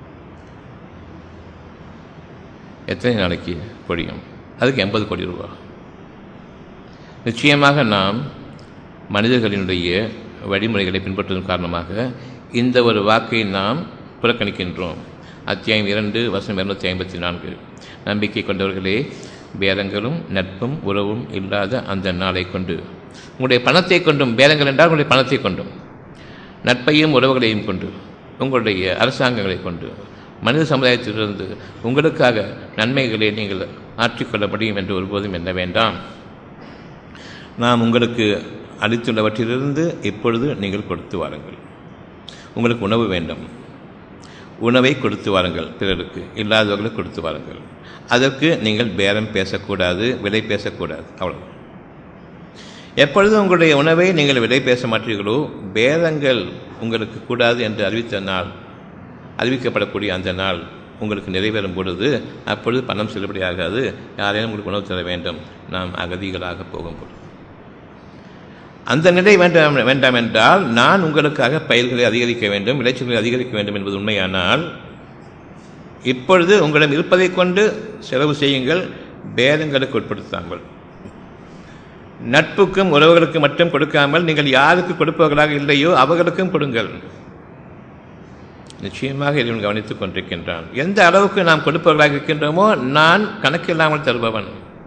Speaker 1: எத்தனை நாளைக்கு பொடியும் அதுக்கு எண்பது கோடி ரூபா நிச்சயமாக நாம் மனிதர்களினுடைய வழிமுறைகளை பின்பற்றுவதன் காரணமாக இந்த ஒரு வாக்கை நாம் புறக்கணிக்கின்றோம் அத்தியாயம் இரண்டு வசனம் இருநூத்தி ஐம்பத்தி நான்கு நம்பிக்கை கொண்டவர்களே பேரங்களும் நட்பும் உறவும் இல்லாத அந்த நாளை கொண்டு உங்களுடைய பணத்தை கொண்டும் பேரங்கள் என்றால் உங்களுடைய பணத்தை கொண்டும் நட்பையும் உறவுகளையும் கொண்டு உங்களுடைய அரசாங்கங்களை கொண்டு மனித சமுதாயத்திலிருந்து உங்களுக்காக நன்மைகளை நீங்கள் ஆற்றிக்கொள்ள முடியும் என்று ஒருபோதும் எண்ண வேண்டாம் நாம் உங்களுக்கு அளித்துள்ளவற்றிலிருந்து இப்பொழுது நீங்கள் கொடுத்து வாருங்கள் உங்களுக்கு உணவு வேண்டும் உணவை கொடுத்து வாருங்கள் பிறருக்கு இல்லாதவர்களுக்கு கொடுத்து வாருங்கள் அதற்கு நீங்கள் பேரம் பேசக்கூடாது விலை பேசக்கூடாது அவ்வளவு எப்பொழுது உங்களுடைய உணவை நீங்கள் விலை பேச மாட்டீர்களோ பேரங்கள் உங்களுக்கு கூடாது என்று அறிவித்த நாள் அறிவிக்கப்படக்கூடிய அந்த நாள் உங்களுக்கு நிறைவேறும் பொழுது அப்பொழுது பணம் செல்லுபடியாகாது யாரேனும் உங்களுக்கு உணவு தர வேண்டும் நாம் அகதிகளாக போகும்போது அந்த நிலை வேண்டாம் வேண்டாம் என்றால் நான் உங்களுக்காக பயிர்களை அதிகரிக்க வேண்டும் விளைச்சல்களை அதிகரிக்க வேண்டும் என்பது உண்மையானால் இப்பொழுது உங்களிடம் இருப்பதை கொண்டு செலவு செய்யுங்கள் பேரங்களுக்கு உட்படுத்தாமல் நட்புக்கும் உறவுகளுக்கு மட்டும் கொடுக்காமல் நீங்கள் யாருக்கு கொடுப்பவர்களாக இல்லையோ அவர்களுக்கும் கொடுங்கள் நிச்சயமாக இறைவன் கவனித்துக் கொண்டிருக்கின்றான் எந்த அளவுக்கு நாம் கொடுப்பவர்களாக இருக்கின்றோமோ நான் கணக்கில்லாமல் தருபவன்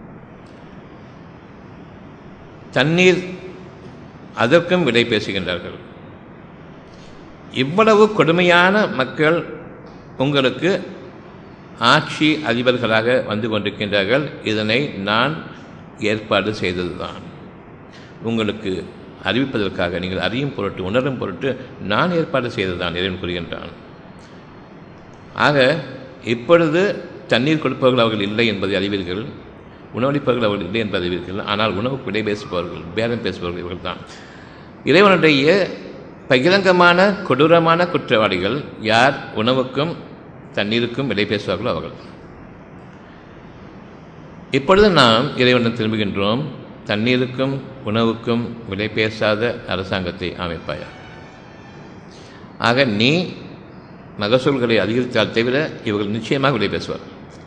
Speaker 1: தண்ணீர் அதற்கும் விலை பேசுகின்றார்கள் இவ்வளவு கொடுமையான மக்கள் உங்களுக்கு ஆட்சி அதிபர்களாக வந்து கொண்டிருக்கின்றார்கள் இதனை நான் ஏற்பாடு செய்ததுதான் உங்களுக்கு அறிவிப்பதற்காக நீங்கள் அறியும் பொருட்டு உணரும் பொருட்டு நான் ஏற்பாடு செய்ததுதான் இறைவன் கூறுகின்றான் ஆக இப்பொழுது தண்ணீர் கொடுப்பவர்கள் அவர்கள் இல்லை என்பதை அறிவீர்கள் உணவளிப்பவர்கள் அவர்கள் இல்லை என்பதை அறிவீர்கள் ஆனால் உணவுக்கு விலை பேசுபவர்கள் பேரம் பேசுபவர்கள் இவர்கள் தான் இறைவனுடைய பகிரங்கமான கொடூரமான குற்றவாளிகள் யார் உணவுக்கும் தண்ணீருக்கும் விலை பேசுவார்களோ அவர்கள் இப்பொழுது நாம் இறைவனிடம் திரும்புகின்றோம் தண்ணீருக்கும் உணவுக்கும் விலை பேசாத அரசாங்கத்தை அமைப்பாயா ஆக நீ மகசூல்களை அதிகரித்தால் தவிர இவர்கள் நிச்சயமாக விலை பேசுவார்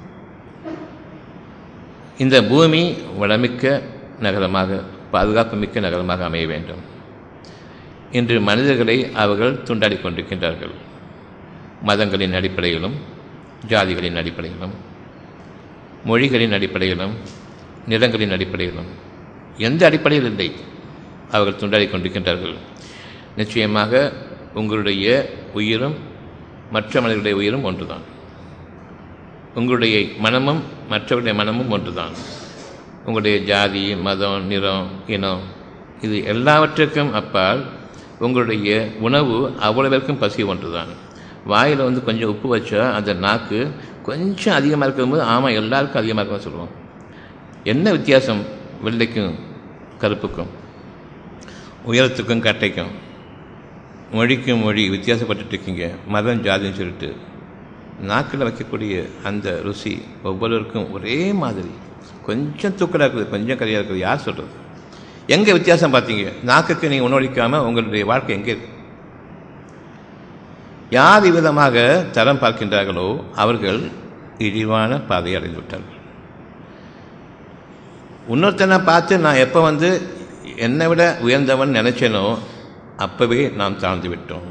Speaker 1: இந்த பூமி வளமிக்க நகரமாக பாதுகாப்பு மிக்க நகரமாக அமைய வேண்டும் இன்று மனிதர்களை அவர்கள் துண்டாடி கொண்டிருக்கின்றார்கள் மதங்களின் அடிப்படையிலும் ஜாதிகளின் அடிப்படையிலும் மொழிகளின் அடிப்படையிலும் நிலங்களின் அடிப்படையிலும் எந்த அடிப்படையில் இல்லை அவர்கள் துண்டாடி கொண்டிருக்கின்றார்கள் நிச்சயமாக உங்களுடைய உயிரும் மற்ற மனிதர்களுடைய உயிரும் ஒன்றுதான் உங்களுடைய மனமும் மற்றவருடைய மனமும் ஒன்றுதான் உங்களுடைய ஜாதி மதம் நிறம் இனம் இது எல்லாவற்றுக்கும் அப்பால் உங்களுடைய உணவு அவ்வளோ பேருக்கும் பசி ஒன்றுதான் வாயில் வந்து கொஞ்சம் உப்பு வச்சா அந்த நாக்கு கொஞ்சம் அதிகமாக இருக்கும்போது ஆமாம் எல்லாருக்கும் அதிகமாக இருக்கும்னு சொல்லுவோம் என்ன வித்தியாசம் வெள்ளைக்கும் கருப்புக்கும் உயரத்துக்கும் கட்டைக்கும் மொழிக்கு மொழி வித்தியாசப்பட்டுட்டு இருக்கீங்க மதம் ஜாதின்னு சொல்லிட்டு நாக்கில் வைக்கக்கூடிய அந்த ருசி ஒவ்வொருவருக்கும் ஒரே மாதிரி கொஞ்சம் தூக்கலாக இருக்குது கொஞ்சம் கரியாக இருக்குது யார் சொல்கிறது எங்கே வித்தியாசம் பார்த்தீங்க நாக்குக்கு நீங்கள் உணவளிக்காமல் உங்களுடைய வாழ்க்கை எங்கே இருக்கு யார் விதமாக தரம் பார்க்கின்றார்களோ அவர்கள் இழிவான பாதையை அடைந்து விட்டார்கள் இன்னொருத்தனை பார்த்து நான் எப்போ வந்து என்னை விட உயர்ந்தவன் நினைச்சேனோ அப்பவே நாம் தாழ்ந்து விட்டோம்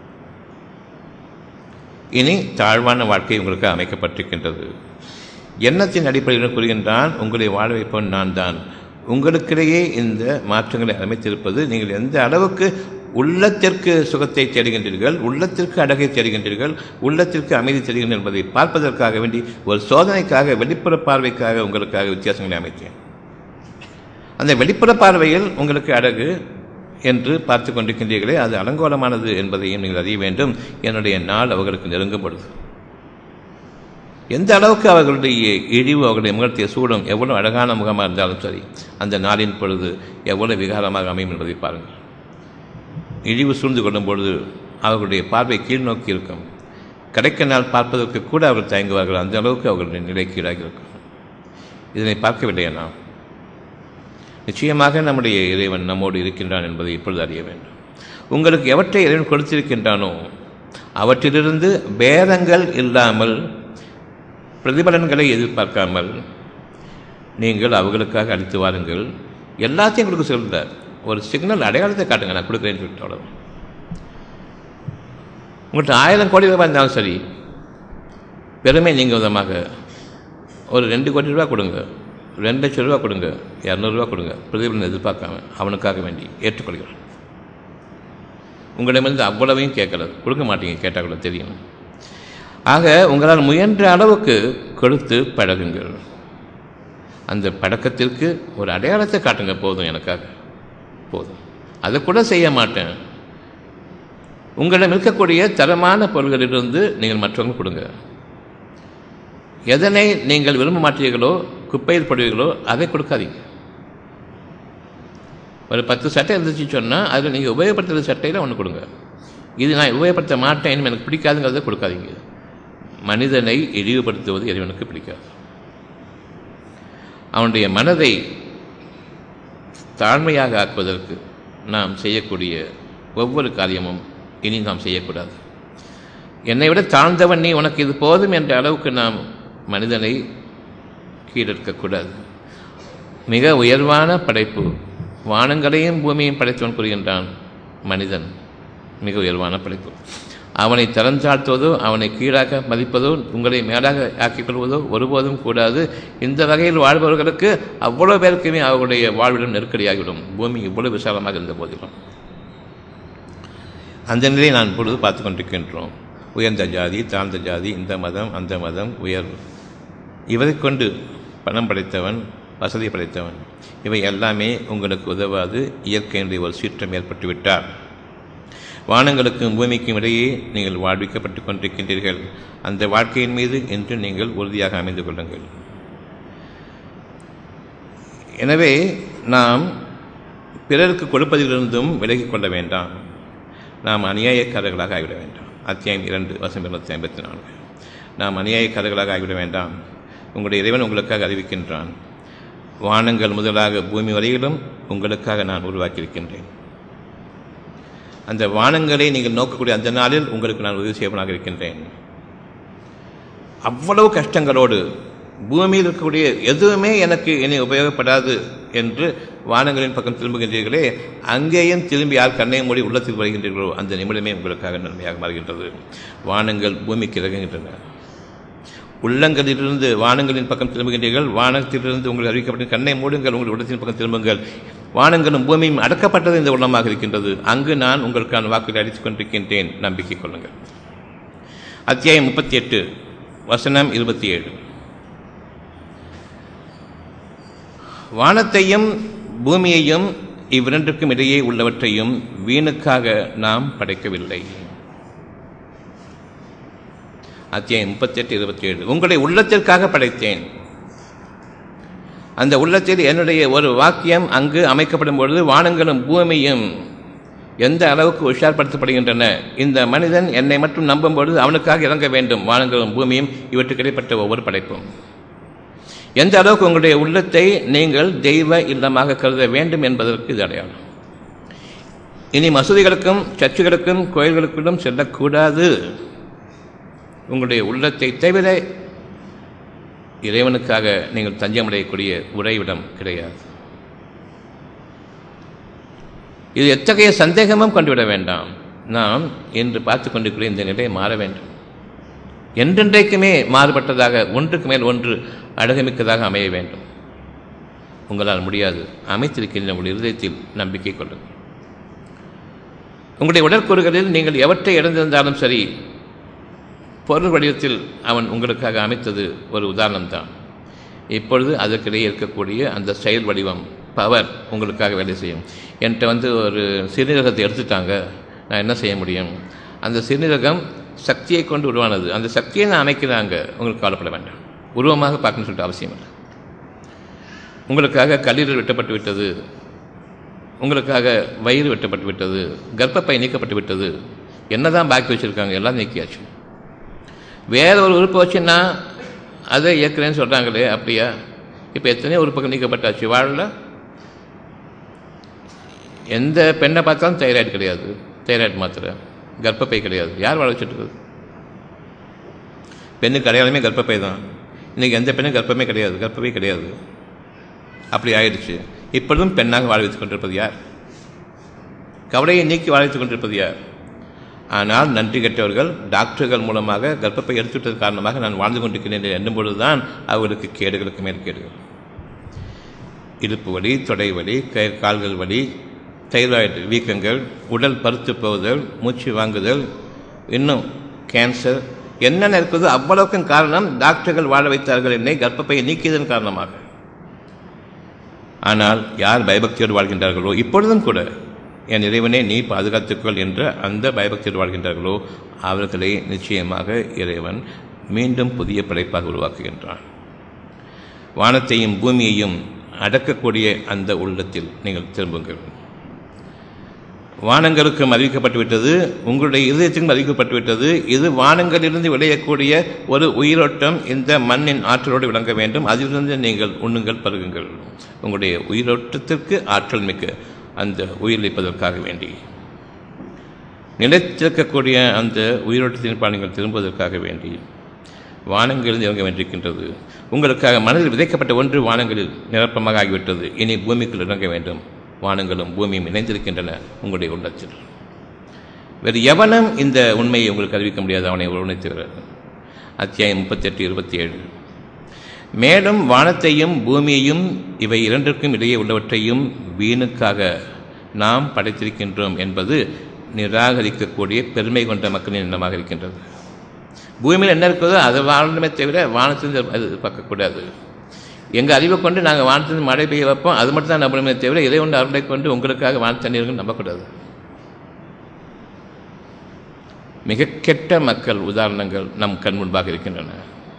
Speaker 1: இனி தாழ்வான வாழ்க்கை உங்களுக்கு அமைக்கப்பட்டிருக்கின்றது எண்ணத்தின் அடிப்படையில் கூறுகின்றான் உங்களை வாழ வைப்பவன் நான் தான் உங்களுக்கிடையே இந்த மாற்றங்களை அமைத்திருப்பது நீங்கள் எந்த அளவுக்கு உள்ளத்திற்கு சுகத்தை தேடுகின்றீர்கள் உள்ளத்திற்கு அழகை தேடுகின்றீர்கள் உள்ளத்திற்கு அமைதி தேடுகின்றீர்கள் என்பதை பார்ப்பதற்காக வேண்டி ஒரு சோதனைக்காக வெளிப்புற பார்வைக்காக உங்களுக்காக வித்தியாசங்களை அமைத்தேன் அந்த வெளிப்புற பார்வையில் உங்களுக்கு அழகு என்று பார்த்து கொண்டிருக்கின்றீர்களே அது அலங்கோலமானது என்பதையும் நீங்கள் அறிய வேண்டும் என்னுடைய நாள் அவர்களுக்கு நெருங்கும் பொழுது எந்த அளவுக்கு அவர்களுடைய இழிவு அவர்களுடைய முகத்திய சூடம் எவ்வளவு அழகான முகமாக இருந்தாலும் சரி அந்த நாளின் பொழுது எவ்வளவு விகாரமாக அமையும் என்பதை பாருங்கள் இழிவு சூழ்ந்து கொள்ளும் பொழுது அவர்களுடைய பார்வை கீழ் நோக்கி இருக்கும் கிடைக்க நாள் பார்ப்பதற்கு கூட அவர்கள் தயங்குவார்கள் அந்த அளவுக்கு அவர்களுடைய நிலை கீழாக இருக்கும் இதனை பார்க்கவில்லையா நாம் நிச்சயமாக நம்முடைய இறைவன் நம்மோடு இருக்கின்றான் என்பதை இப்பொழுது அறிய வேண்டும் உங்களுக்கு எவற்றை இறைவன் கொடுத்திருக்கின்றானோ அவற்றிலிருந்து பேதங்கள் இல்லாமல் பிரதிபலன்களை எதிர்பார்க்காமல் நீங்கள் அவர்களுக்காக அளித்து வாருங்கள் எல்லாத்தையும் கொடுக்க சொல்கிறார் ஒரு சிக்னல் அடையாளத்தை காட்டுங்க நான் கொடுக்குறேன்னு சொல்லிட்டு அவ்வளோ உங்கள்கிட்ட ஆயிரம் கோடி ரூபாய் இருந்தாலும் சரி பெருமை நீங்கள் விதமாக ஒரு ரெண்டு கோடி ரூபா கொடுங்க ரெண்டு லட்சம் ரூபா கொடுங்க இரநூறுவா கொடுங்க பிரதிபலன் எதிர்பார்க்காம அவனுக்காக வேண்டி ஏற்றுக்கொள்கிறேன் உங்களிடமிருந்து அவ்வளவையும் கேட்கல கொடுக்க மாட்டீங்க கேட்டால் கூட தெரியும் ஆக உங்களால் முயன்ற அளவுக்கு கொடுத்து பழகுங்கள் அந்த பழக்கத்திற்கு ஒரு அடையாளத்தை காட்டுங்க போதும் எனக்காக போதும் அதை கூட செய்ய மாட்டேன் உங்களிடம் இருக்கக்கூடிய தரமான பொருள்களிலிருந்து நீங்கள் மற்றவங்க கொடுங்க எதனை நீங்கள் விரும்ப மாட்டீர்களோ குப்பையில் படுவீர்களோ அதை கொடுக்காதீங்க ஒரு பத்து சட்டை இருந்துச்சு சொன்னால் அதில் நீங்கள் உபயோகப்படுத்துகிற சட்டையில் ஒன்று கொடுங்க இது நான் உபயோகப்படுத்த மாட்டேன் எனக்கு பிடிக்காதுங்கிறத கொடுக்காதீங்க மனிதனை இழிவுபடுத்துவது இறைவனுக்கு பிடிக்காது அவனுடைய மனதை தாழ்மையாக ஆக்குவதற்கு நாம் செய்யக்கூடிய ஒவ்வொரு காரியமும் இனி நாம் செய்யக்கூடாது என்னை விட தாழ்ந்தவன் நீ உனக்கு இது போதும் என்ற அளவுக்கு நாம் மனிதனை கீழெடுக்கக்கூடாது மிக உயர்வான படைப்பு வானங்களையும் பூமியையும் படைத்தவன் கூறுகின்றான் மனிதன் மிக உயர்வான படைப்பு அவனை தரஞ்சாழ்த்துவதோ அவனை கீழாக மதிப்பதோ உங்களை மேலாக ஆக்கிக் கொள்வதோ ஒருபோதும் கூடாது இந்த வகையில் வாழ்பவர்களுக்கு அவ்வளோ பேருக்குமே அவர்களுடைய வாழ்விடம் நெருக்கடியாகிவிடும் பூமி இவ்வளவு விசாலமாக இருந்த போதிலும் அந்த நிலையை நான் இப்பொழுது பார்த்து கொண்டிருக்கின்றோம் உயர்ந்த ஜாதி தாழ்ந்த ஜாதி இந்த மதம் அந்த மதம் உயர்வு இவரை கொண்டு பணம் படைத்தவன் வசதி படைத்தவன் இவை எல்லாமே உங்களுக்கு உதவாது இயற்கையினுடைய ஒரு சீற்றம் ஏற்பட்டுவிட்டார் வானங்களுக்கும் பூமிக்கும் இடையே நீங்கள் வாழ்விக்கப்பட்டு கொண்டிருக்கின்றீர்கள் அந்த வாழ்க்கையின் மீது என்று நீங்கள் உறுதியாக அமைந்து கொள்ளுங்கள் எனவே நாம் பிறருக்கு கொடுப்பதிலிருந்தும் விலகிக் கொள்ள வேண்டாம் நாம் அநியாயக்காரர்களாக ஆகிவிட வேண்டாம் அத்தியாயம் இரண்டு வசம் இருநூத்தி ஐம்பத்தி நான்கு நாம் அநியாயக்காரர்களாக ஆகிவிட வேண்டாம் உங்களுடைய இறைவன் உங்களுக்காக அறிவிக்கின்றான் வானங்கள் முதலாக பூமி வரையிலும் உங்களுக்காக நான் உருவாக்கியிருக்கின்றேன் அந்த வானங்களை நீங்கள் நோக்கக்கூடிய அந்த நாளில் உங்களுக்கு நான் உதவி செய்வனாக இருக்கின்றேன் அவ்வளவு கஷ்டங்களோடு பூமியில் இருக்கக்கூடிய எதுவுமே எனக்கு இனி உபயோகப்படாது என்று வானங்களின் பக்கம் திரும்புகின்றீர்களே அங்கேயும் திரும்பி யார் கண்ணை மூடி உள்ளத்தில் வருகின்றீர்களோ அந்த நிமிடமே உங்களுக்காக நன்மையாக மாறுகின்றது வானங்கள் பூமிக்கு இறங்குகின்றன உள்ளங்களிலிருந்து வானங்களின் பக்கம் திரும்புகின்றீர்கள் வானத்திலிருந்து உங்களுக்கு அறிவிக்கப்பட்ட கண்ணை மூடுங்கள் உங்கள் உள்ளத்தின் பக்கம் திரும்புங்கள் வானங்களும் பூமியும் அடக்கப்பட்டது இந்த உள்ளமாக இருக்கின்றது அங்கு நான் உங்களுக்கான வாக்குகளை அளித்துக் கொண்டிருக்கின்றேன் நம்பிக்கை கொள்ளுங்கள் அத்தியாயம் முப்பத்தி எட்டு வசனம் இருபத்தி ஏழு வானத்தையும் பூமியையும் இவ்விரண்டுக்கும் இடையே உள்ளவற்றையும் வீணுக்காக நாம் படைக்கவில்லை அத்தியாயம் முப்பத்தெட்டு இருபத்தி ஏழு உங்களை உள்ளத்திற்காக படைத்தேன் அந்த உள்ளத்தில் என்னுடைய ஒரு வாக்கியம் அங்கு அமைக்கப்படும் பொழுது வானங்களும் பூமியும் எந்த அளவுக்கு உஷார்படுத்தப்படுகின்றன இந்த மனிதன் என்னை மட்டும் நம்பும்பொழுது அவனுக்காக இறங்க வேண்டும் வானங்களும் பூமியும் இவற்றுக்கு இடைப்பட்ட ஒவ்வொரு படைப்பும் எந்த அளவுக்கு உங்களுடைய உள்ளத்தை நீங்கள் தெய்வ இல்லமாக கருத வேண்டும் என்பதற்கு இது அடையாளம் இனி மசூதிகளுக்கும் சர்ச்சுகளுக்கும் கோயில்களுக்கும் செல்லக்கூடாது உங்களுடைய உள்ளத்தை தவிர இறைவனுக்காக நீங்கள் தஞ்சமடையக்கூடிய உறைவிடம் கிடையாது இது எத்தகைய சந்தேகமும் கொண்டுவிட வேண்டாம் நாம் இன்று பார்த்து கொண்டிருக்கிற இந்த நிலை மாற வேண்டும் என்றென்றைக்குமே மாறுபட்டதாக ஒன்றுக்கு மேல் ஒன்று அழகுமிக்கதாக அமைய வேண்டும் உங்களால் முடியாது அமைத்திருக்கின்ற உங்கள் இருதயத்தில் நம்பிக்கை கொள்ளுங்கள் உங்களுடைய உடற்கூறுகளில் நீங்கள் எவற்றை இழந்திருந்தாலும் சரி பொருள் வடிவத்தில் அவன் உங்களுக்காக அமைத்தது ஒரு உதாரணம்தான் இப்பொழுது அதற்கிடையே இருக்கக்கூடிய அந்த செயல் வடிவம் பவர் உங்களுக்காக வேலை செய்யும் என்கிட்ட வந்து ஒரு சிறுநீரகத்தை எடுத்துட்டாங்க நான் என்ன செய்ய முடியும் அந்த சிறுநீரகம் சக்தியை கொண்டு உருவானது அந்த சக்தியை நான் அமைக்கிறாங்க உங்களுக்கு கவலைப்பட வேண்டாம் உருவமாக பார்க்கணும்னு சொல்லிட்டு அவசியம் இல்லை உங்களுக்காக கல்லீரல் வெட்டப்பட்டு விட்டது உங்களுக்காக வயிறு வெட்டப்பட்டு விட்டது கர்ப்பப்பை நீக்கப்பட்டு விட்டது என்னதான் பாக்கி வச்சுருக்காங்க எல்லாம் நீக்கியாச்சு வேற ஒரு உறுப்பு வச்சுன்னா அதை இயக்குறேன்னு சொல்கிறாங்களே அப்படியா இப்போ எத்தனையோ உறுப்புகள் நீக்கப்பட்டாச்சு வாழல எந்த பெண்ணை பார்த்தாலும் தைராய்டு கிடையாது தைராய்டு மாத்திரை கர்ப்பப்பை கிடையாது யார் வாழ வச்சுட்டு பெண்ணுக்கு அடையாளமே கர்ப்பப்பை தான் இன்றைக்கி எந்த பெண்ணும் கர்ப்பமே கிடையாது கர்ப்பப்பை கிடையாது அப்படி ஆயிடுச்சு இப்பொழுதும் பெண்ணாக வாழ வைத்துக் கொண்டிருப்பது யார் கவலையை நீக்கி வாழ வைத்துக் கொண்டிருப்பது யார் ஆனால் நன்றி கெட்டவர்கள் டாக்டர்கள் மூலமாக கர்ப்பப்பை எடுத்துவிட்டது காரணமாக நான் வாழ்ந்து கொண்டிருக்கிறேன் என்று எண்ணும் பொழுதுதான் அவர்களுக்கு கேடுகளுக்கு மேல் கேடுகள் இடுப்பு வலி தொடை வலி கை கால்கள் வலி தைராய்டு வீக்கங்கள் உடல் பருத்து போகுதல் மூச்சு வாங்குதல் இன்னும் கேன்சர் என்னென்ன இருக்குதோ அவ்வளவுக்கும் காரணம் டாக்டர்கள் வாழ வைத்தார்கள் என்னை கர்ப்பப்பையை நீக்கியதன் காரணமாக ஆனால் யார் பயபக்தியோடு வாழ்கின்றார்களோ இப்பொழுதும் கூட என் இறைவனே நீ பாதுகாத்துக்கொள் என்ற அந்த பயபக்தியோடு வாழ்கின்றார்களோ அவர்களை நிச்சயமாக இறைவன் மீண்டும் புதிய படைப்பாக உருவாக்குகின்றான் வானத்தையும் பூமியையும் அடக்கக்கூடிய அந்த உள்ளத்தில் நீங்கள் திரும்புங்கள் வானங்களுக்கும் அறிவிக்கப்பட்டுவிட்டது உங்களுடைய இதயத்துக்கும் அறிவிக்கப்பட்டுவிட்டது இது வானங்களிலிருந்து விளையக்கூடிய ஒரு உயிரோட்டம் இந்த மண்ணின் ஆற்றலோடு விளங்க வேண்டும் அதிலிருந்து நீங்கள் உண்ணுங்கள் பருகுங்கள் உங்களுடைய உயிரோட்டத்திற்கு ஆற்றல் மிக்க அந்த உயிரிழப்பதற்காக வேண்டி நிலைத்திருக்கக்கூடிய அந்த உயிரோட்டத்தின் நீங்கள் திரும்புவதற்காக வேண்டி வானங்களில் இறங்க வேண்டியிருக்கின்றது உங்களுக்காக மனதில் விதைக்கப்பட்ட ஒன்று வானங்களில் நிரப்பமாக ஆகிவிட்டது இனி பூமிக்குள் இறங்க வேண்டும் வானங்களும் பூமியும் இணைந்திருக்கின்றன உங்களுடைய உள்ளத்தில் வேறு எவனும் இந்த உண்மையை உங்களுக்கு அறிவிக்க முடியாது அவனை உணர்த்துகிறது அத்தியாயம் முப்பத்தெட்டு இருபத்தி ஏழு மேலும் வானத்தையும் பூமியையும் இவை இரண்டிற்கும் இடையே உள்ளவற்றையும் வீணுக்காக நாம் படைத்திருக்கின்றோம் என்பது நிராகரிக்கக்கூடிய பெருமை கொண்ட மக்களின் எண்ணமாக இருக்கின்றது பூமியில் என்ன இருக்கிறதோ அதை வாழணுமே தவிர வானத்திலிருந்து அது பார்க்கக்கூடாது எங்கள் அறிவை கொண்டு நாங்கள் வானத்திலிருந்து மழை பெய்ய வைப்போம் அது மட்டும் தான் நம்பணுமே தவிர இதை கொண்டு அருளை கொண்டு உங்களுக்காக வான தண்ணீர்கள் நம்பக்கூடாது மிக கெட்ட மக்கள் உதாரணங்கள் நம் கண் முன்பாக இருக்கின்றன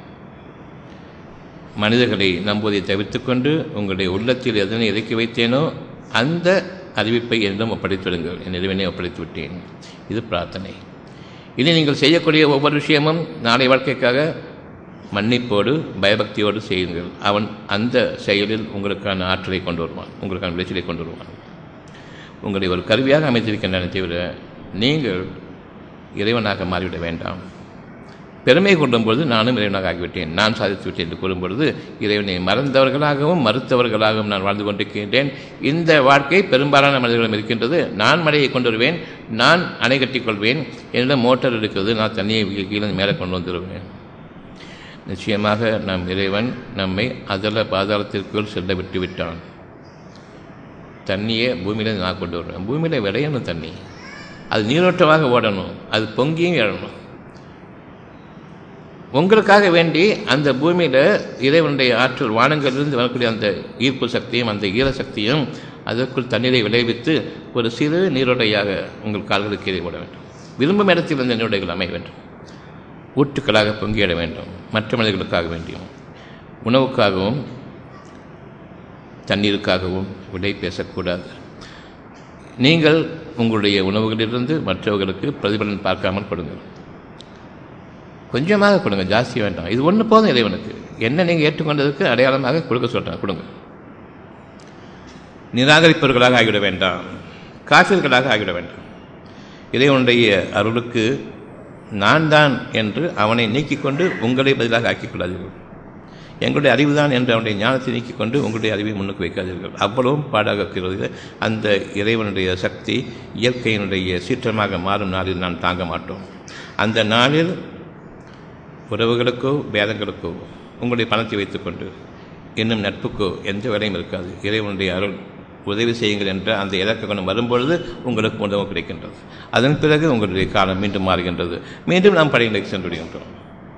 Speaker 1: மனிதர்களை நம்புவதை தவிர்த்து கொண்டு உங்களுடைய உள்ளத்தில் எதனை இறக்கி வைத்தேனோ அந்த அறிவிப்பை என்னிடம் ஒப்படைத்துவிடுங்கள் என் இறைவனை ஒப்படைத்து விட்டேன் இது பிரார்த்தனை இனி நீங்கள் செய்யக்கூடிய ஒவ்வொரு விஷயமும் நாளை வாழ்க்கைக்காக மன்னிப்போடு பயபக்தியோடு செய்யுங்கள் அவன் அந்த செயலில் உங்களுக்கான ஆற்றலை கொண்டு வருவான் உங்களுக்கான விளைச்சலை கொண்டு வருவான் உங்களை ஒரு கருவியாக அமைத்திருக்கின்றன தவிர நீங்கள் இறைவனாக மாறிவிட வேண்டாம் பெருமை கொள்ளும்பொழுது நானும் இறைவனாக ஆகிவிட்டேன் நான் சாதித்து விட்டேன் என்று கூறும்பொழுது இறைவனை மறந்தவர்களாகவும் மறுத்தவர்களாகவும் நான் வாழ்ந்து கொண்டிருக்கின்றேன் இந்த வாழ்க்கை பெரும்பாலான மனிதர்களும் இருக்கின்றது நான் மழையை கொண்டு வருவேன் நான் அணை கட்டிக் கொள்வேன் என்னிடம் மோட்டார் இருக்கிறது நான் தண்ணியை கீழே மேலே கொண்டு வந்துடுவேன் நிச்சயமாக நம் இறைவன் நம்மை அதல பாதாளத்திற்குள் செல்ல விட்டு விட்டான் தண்ணியை பூமியில் நான் கொண்டு வருவேன் பூமியில் விளையணும் தண்ணி அது நீரோட்டமாக ஓடணும் அது பொங்கியும் எழணும் உங்களுக்காக வேண்டி அந்த பூமியில் இறைவனுடைய ஆற்றல் வானங்களிலிருந்து வரக்கூடிய அந்த ஈர்ப்பு சக்தியும் அந்த ஈர சக்தியும் அதற்குள் தண்ணீரை விளைவித்து ஒரு சிறு நீரோடையாக உங்கள் கால்களுக்கு கீழே ஓட வேண்டும் விரும்பும் இடத்தில் அந்த நீரோடைகள் அமைய வேண்டும் ஊற்றுக்களாக பொங்கியிட வேண்டும் மற்ற மனிதர்களுக்காக வேண்டியும் உணவுக்காகவும் தண்ணீருக்காகவும் விடை பேசக்கூடாது நீங்கள் உங்களுடைய உணவுகளிலிருந்து மற்றவர்களுக்கு பிரதிபலன் பார்க்காமல் கொடுங்கள் கொஞ்சமாக கொடுங்க ஜாஸ்தி வேண்டாம் இது ஒன்று போதும் இறைவனுக்கு என்ன நீங்கள் ஏற்றுக்கொண்டதுக்கு அடையாளமாக கொடுக்க சொல்கிறேன் கொடுங்க நிராகரிப்பவர்களாக ஆகிவிட வேண்டாம் காஃபிர்களாக ஆகிவிட வேண்டாம் இறைவனுடைய அருளுக்கு நான் தான் என்று அவனை நீக்கிக் கொண்டு உங்களை பதிலாக ஆக்கிக் கொள்ளாதீர்கள் எங்களுடைய அறிவு தான் என்று அவனுடைய ஞானத்தை நீக்கிக் கொண்டு உங்களுடைய அறிவை முன்னுக்கு வைக்காதீர்கள் அவ்வளவும் பாடாக இருக்கிறது அந்த இறைவனுடைய சக்தி இயற்கையினுடைய சீற்றமாக மாறும் நாளில் நான் தாங்க மாட்டோம் அந்த நாளில் உறவுகளுக்கோ பேதங்களுக்கோ உங்களுடைய பணத்தை வைத்துக்கொண்டு இன்னும் நட்புக்கோ எந்த வேலையும் இருக்காது இறைவனுடைய அருள் உதவி செய்யுங்கள் என்ற அந்த இலக்க குணம் வரும்பொழுது உங்களுக்கு உதவு கிடைக்கின்றது அதன் பிறகு உங்களுடைய காலம் மீண்டும் மாறுகின்றது மீண்டும் நாம் படையிലേക്ക് சென்று விடுகின்றோம்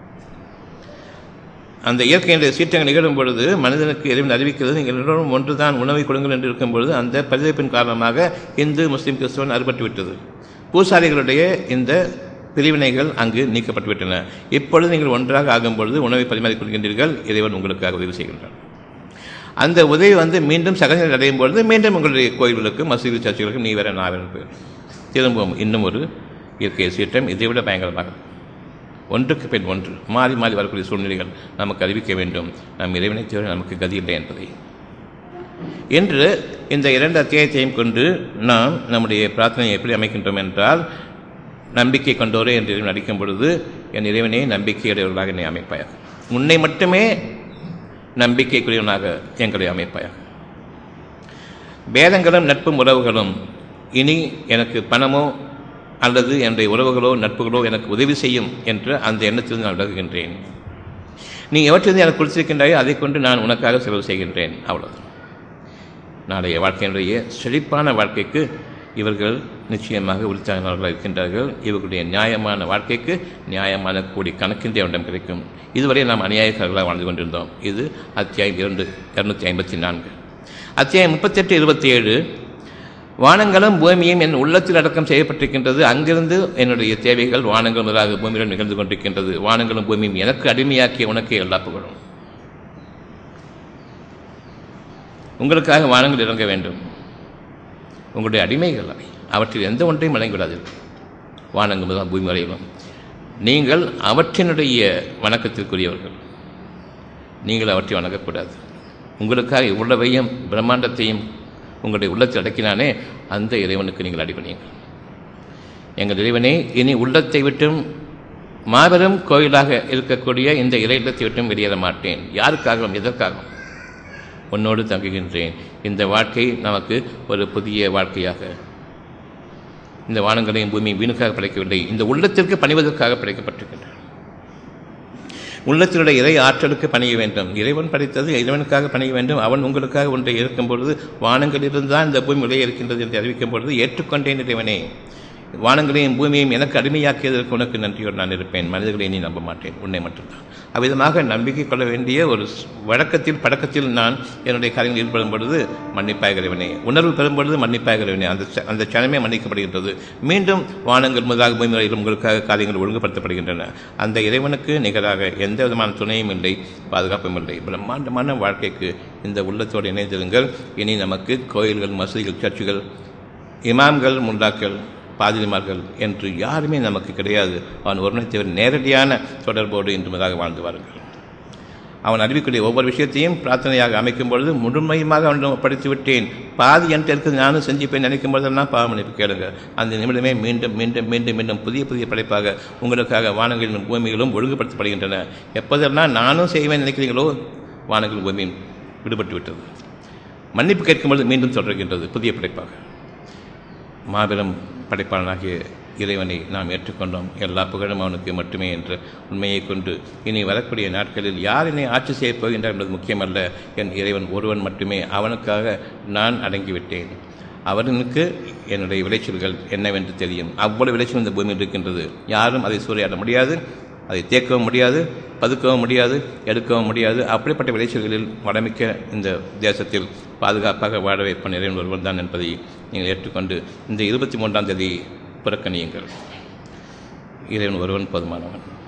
Speaker 1: அந்த இயற்கையினுடைய சீற்றங்கள் நிகழும் பொழுது மனிதனுக்கு இறைவன் அறிவிக்கிறது நீங்கள் எல்லோரும் ஒன்றுதான் உணவை கொடுங்கள் என்று இருக்கும் பொழுது அந்த பரிதவிப்பின் காரணமாக இந்து முஸ்லீம் கிறிஸ்தவன் அறுபட்டு விட்டது பூசாரிகளுடைய இந்த பிரிவினைகள் அங்கு நீக்கப்பட்டுவிட்டன இப்பொழுது நீங்கள் ஒன்றாக ஆகும் பொழுது உணவை பரிமாறிக் கொள்கின்றீர்கள் இறைவன் உங்களுக்காக உதவி செய்கின்றான் அந்த உதவி வந்து மீண்டும் சகஜங்கள் அடையும் பொழுது மீண்டும் உங்களுடைய கோயில்களுக்கு மசூதி சர்ச்சைகளுக்கு நீ வேற நான் வேற போயிடும் திரும்பவும் இன்னும் ஒரு இயற்கை சீற்றம் இதை விட பயங்கரமாக ஒன்றுக்கு பின் ஒன்று மாறி மாறி வரக்கூடிய சூழ்நிலைகள் நமக்கு அறிவிக்க வேண்டும் நம் இறைவனை தவிர நமக்கு கதி இல்லை என்பதை இன்று இந்த இரண்டு அத்தியாயத்தையும் கொண்டு நாம் நம்முடைய பிரார்த்தனையை எப்படி அமைக்கின்றோம் என்றால் நம்பிக்கை கொண்டோரே என்று இறைவன் அடிக்கும் பொழுது என் இறைவனே நம்பிக்கையுடையவர்களாக என்னை அமைப்பாயாக உன்னை மட்டுமே நம்பிக்கைக்குரியவனாக எங்களை அமைப்பாயாக பேதங்களும் நட்பும் உறவுகளும் இனி எனக்கு பணமோ அல்லது என்னுடைய உறவுகளோ நட்புகளோ எனக்கு உதவி செய்யும் என்ற அந்த எண்ணத்தில் நான் விலகுகின்றேன் நீ எவற்றிலிருந்து எனக்கு கொடுத்திருக்கின்றாயோ அதை கொண்டு நான் உனக்காக செலவு செய்கின்றேன் அவ்வளவு நாளைய வாழ்க்கையினுடைய செழிப்பான வாழ்க்கைக்கு இவர்கள் நிச்சயமாக உற்சாகமானவர்களாக இருக்கின்றார்கள் இவர்களுடைய நியாயமான வாழ்க்கைக்கு நியாயமான கூடி கணக்கின்றே அவனிடம் கிடைக்கும் இதுவரை நாம் அநியாயக்காரர்களாக வாழ்ந்து கொண்டிருந்தோம் இது அத்தியாயம் இரண்டு இரநூத்தி ஐம்பத்தி நான்கு அத்தியாயம் முப்பத்தெட்டு இருபத்தி ஏழு வானங்களும் பூமியும் என் உள்ளத்தில் அடக்கம் செய்யப்பட்டிருக்கின்றது அங்கிருந்து என்னுடைய தேவைகள் வானங்கள் முதலாக பூமியிடம் நிகழ்ந்து கொண்டிருக்கின்றது வானங்களும் பூமியும் எனக்கு அடிமையாக்கிய உனக்கே எல்லா புகழும் உங்களுக்காக வானங்கள் இறங்க வேண்டும் உங்களுடைய அடிமைகள் அவை அவற்றில் எந்த ஒன்றையும் வழங்கிவிடாதீர்கள் வானங்கள் முதல் பூமி வரையிலும் நீங்கள் அவற்றினுடைய வணக்கத்திற்குரியவர்கள் நீங்கள் அவற்றை வணங்கக்கூடாது உங்களுக்காக இவ்வளவையும் பிரம்மாண்டத்தையும் உங்களுடைய உள்ளத்தில் அடக்கினானே அந்த இறைவனுக்கு நீங்கள் அடிபணியுங்கள் எங்கள் இறைவனே இனி உள்ளத்தை விட்டும் மாபெரும் கோயிலாக இருக்கக்கூடிய இந்த இறையிடத்தை விட்டும் வெளியேற மாட்டேன் யாருக்காகவும் எதற்காகவும் உன்னோடு தங்குகின்றேன் இந்த வாழ்க்கை நமக்கு ஒரு புதிய வாழ்க்கையாக இந்த வானங்களையும் பூமியும் வீணுக்காக படைக்கவில்லை இந்த உள்ளத்திற்கு பணிவதற்காக படைக்கப்பட்டிருக்கின்றன உள்ளத்தினுடைய இறை ஆற்றலுக்கு பணிய வேண்டும் இறைவன் படைத்தது இறைவனுக்காக பணிய வேண்டும் அவன் உங்களுக்காக ஒன்றை இருக்கும் பொழுது வானங்களிலிருந்து தான் இந்த பூமி விளைய இருக்கின்றது என்று அறிவிக்கும் பொழுது ஏற்றுக்கொண்டேன் இறைவனே வானங்களையும் பூமியையும் எனக்கு அடிமையாக்கியதற்கு உனக்கு நன்றியோடு நான் இருப்பேன் மனிதர்களை நீ நம்ப மாட்டேன் உன்னை மட்டும்தான் அவ்விதமாக நம்பிக்கை கொள்ள வேண்டிய ஒரு வழக்கத்தில் பழக்கத்தில் நான் என்னுடைய காரியங்கள் ஈடுபடும் பொழுது மன்னிப்பாகிறவனே உணர்வு பெறும் பொழுது மன்னிப்பாகிறவனே அந்த அந்த சனமே மன்னிக்கப்படுகின்றது மீண்டும் வானங்கள் முதலாக பூமி வரையில் உங்களுக்காக காரியங்கள் ஒழுங்குபடுத்தப்படுகின்றன அந்த இறைவனுக்கு நிகராக எந்த விதமான துணையும் இல்லை பாதுகாப்பும் இல்லை பிரம்மாண்டமான வாழ்க்கைக்கு இந்த உள்ளத்தோடு இணைந்திருங்கள் இனி நமக்கு கோயில்கள் மசூதிகள் சர்ச்சுகள் இமாம்கள் முண்டாக்கள் பாதிரிமார்கள் என்று யாருமே நமக்கு கிடையாது அவன் ஒருவனை தவிர நேரடியான தொடர்போடு இன்று முதலாக வாழ்ந்து வாருங்கள் அவன் அறிவிக்கூடிய ஒவ்வொரு விஷயத்தையும் பிரார்த்தனையாக அமைக்கும் பொழுது முழுமையுமாக அவனிடம் ஒப்படைத்து விட்டேன் பாதி என்கிட்ட இருக்குது நானும் செஞ்சுப்பேன் நினைக்கும் போதெல்லாம் பாவமன்னிப்பு கேளுங்க அந்த நிமிடமே மீண்டும் மீண்டும் மீண்டும் மீண்டும் புதிய புதிய படைப்பாக உங்களுக்காக வானங்களிலும் பூமிகளும் ஒழுங்குபடுத்தப்படுகின்றன எப்போதெல்லாம் நானும் செய்வேன் நினைக்கிறீங்களோ வானங்கள் பூமியும் விடுபட்டு விட்டது மன்னிப்பு கேட்கும்பொழுது மீண்டும் தொடர்கின்றது புதிய படைப்பாக மாபெரும் படைப்பாளனாகிய இறைவனை நாம் ஏற்றுக்கொண்டோம் எல்லா புகழும் அவனுக்கு மட்டுமே என்ற உண்மையை கொண்டு இனி வரக்கூடிய நாட்களில் யார் என்னை ஆட்சி செய்யப் போகின்றார் என்பது முக்கியமல்ல என் இறைவன் ஒருவன் மட்டுமே அவனுக்காக நான் அடங்கிவிட்டேன் அவனுக்கு என்னுடைய விளைச்சல்கள் என்னவென்று தெரியும் அவ்வளவு விளைச்சல் இந்த பூமியில் இருக்கின்றது யாரும் அதை சூறையாட முடியாது அதை தேக்கவும் முடியாது பதுக்கவும் முடியாது எடுக்கவும் முடியாது அப்படிப்பட்ட விளைச்சல்களில் வடமிக்க இந்த தேசத்தில் பாதுகாப்பாக வாழ வைப்ப இறைவன் ஒருவன் தான் என்பதை நீங்கள் ஏற்றுக்கொண்டு இந்த இருபத்தி மூன்றாம் தேதி புறக்கணியுங்கள் இறைவன் ஒருவன் போதுமானவன்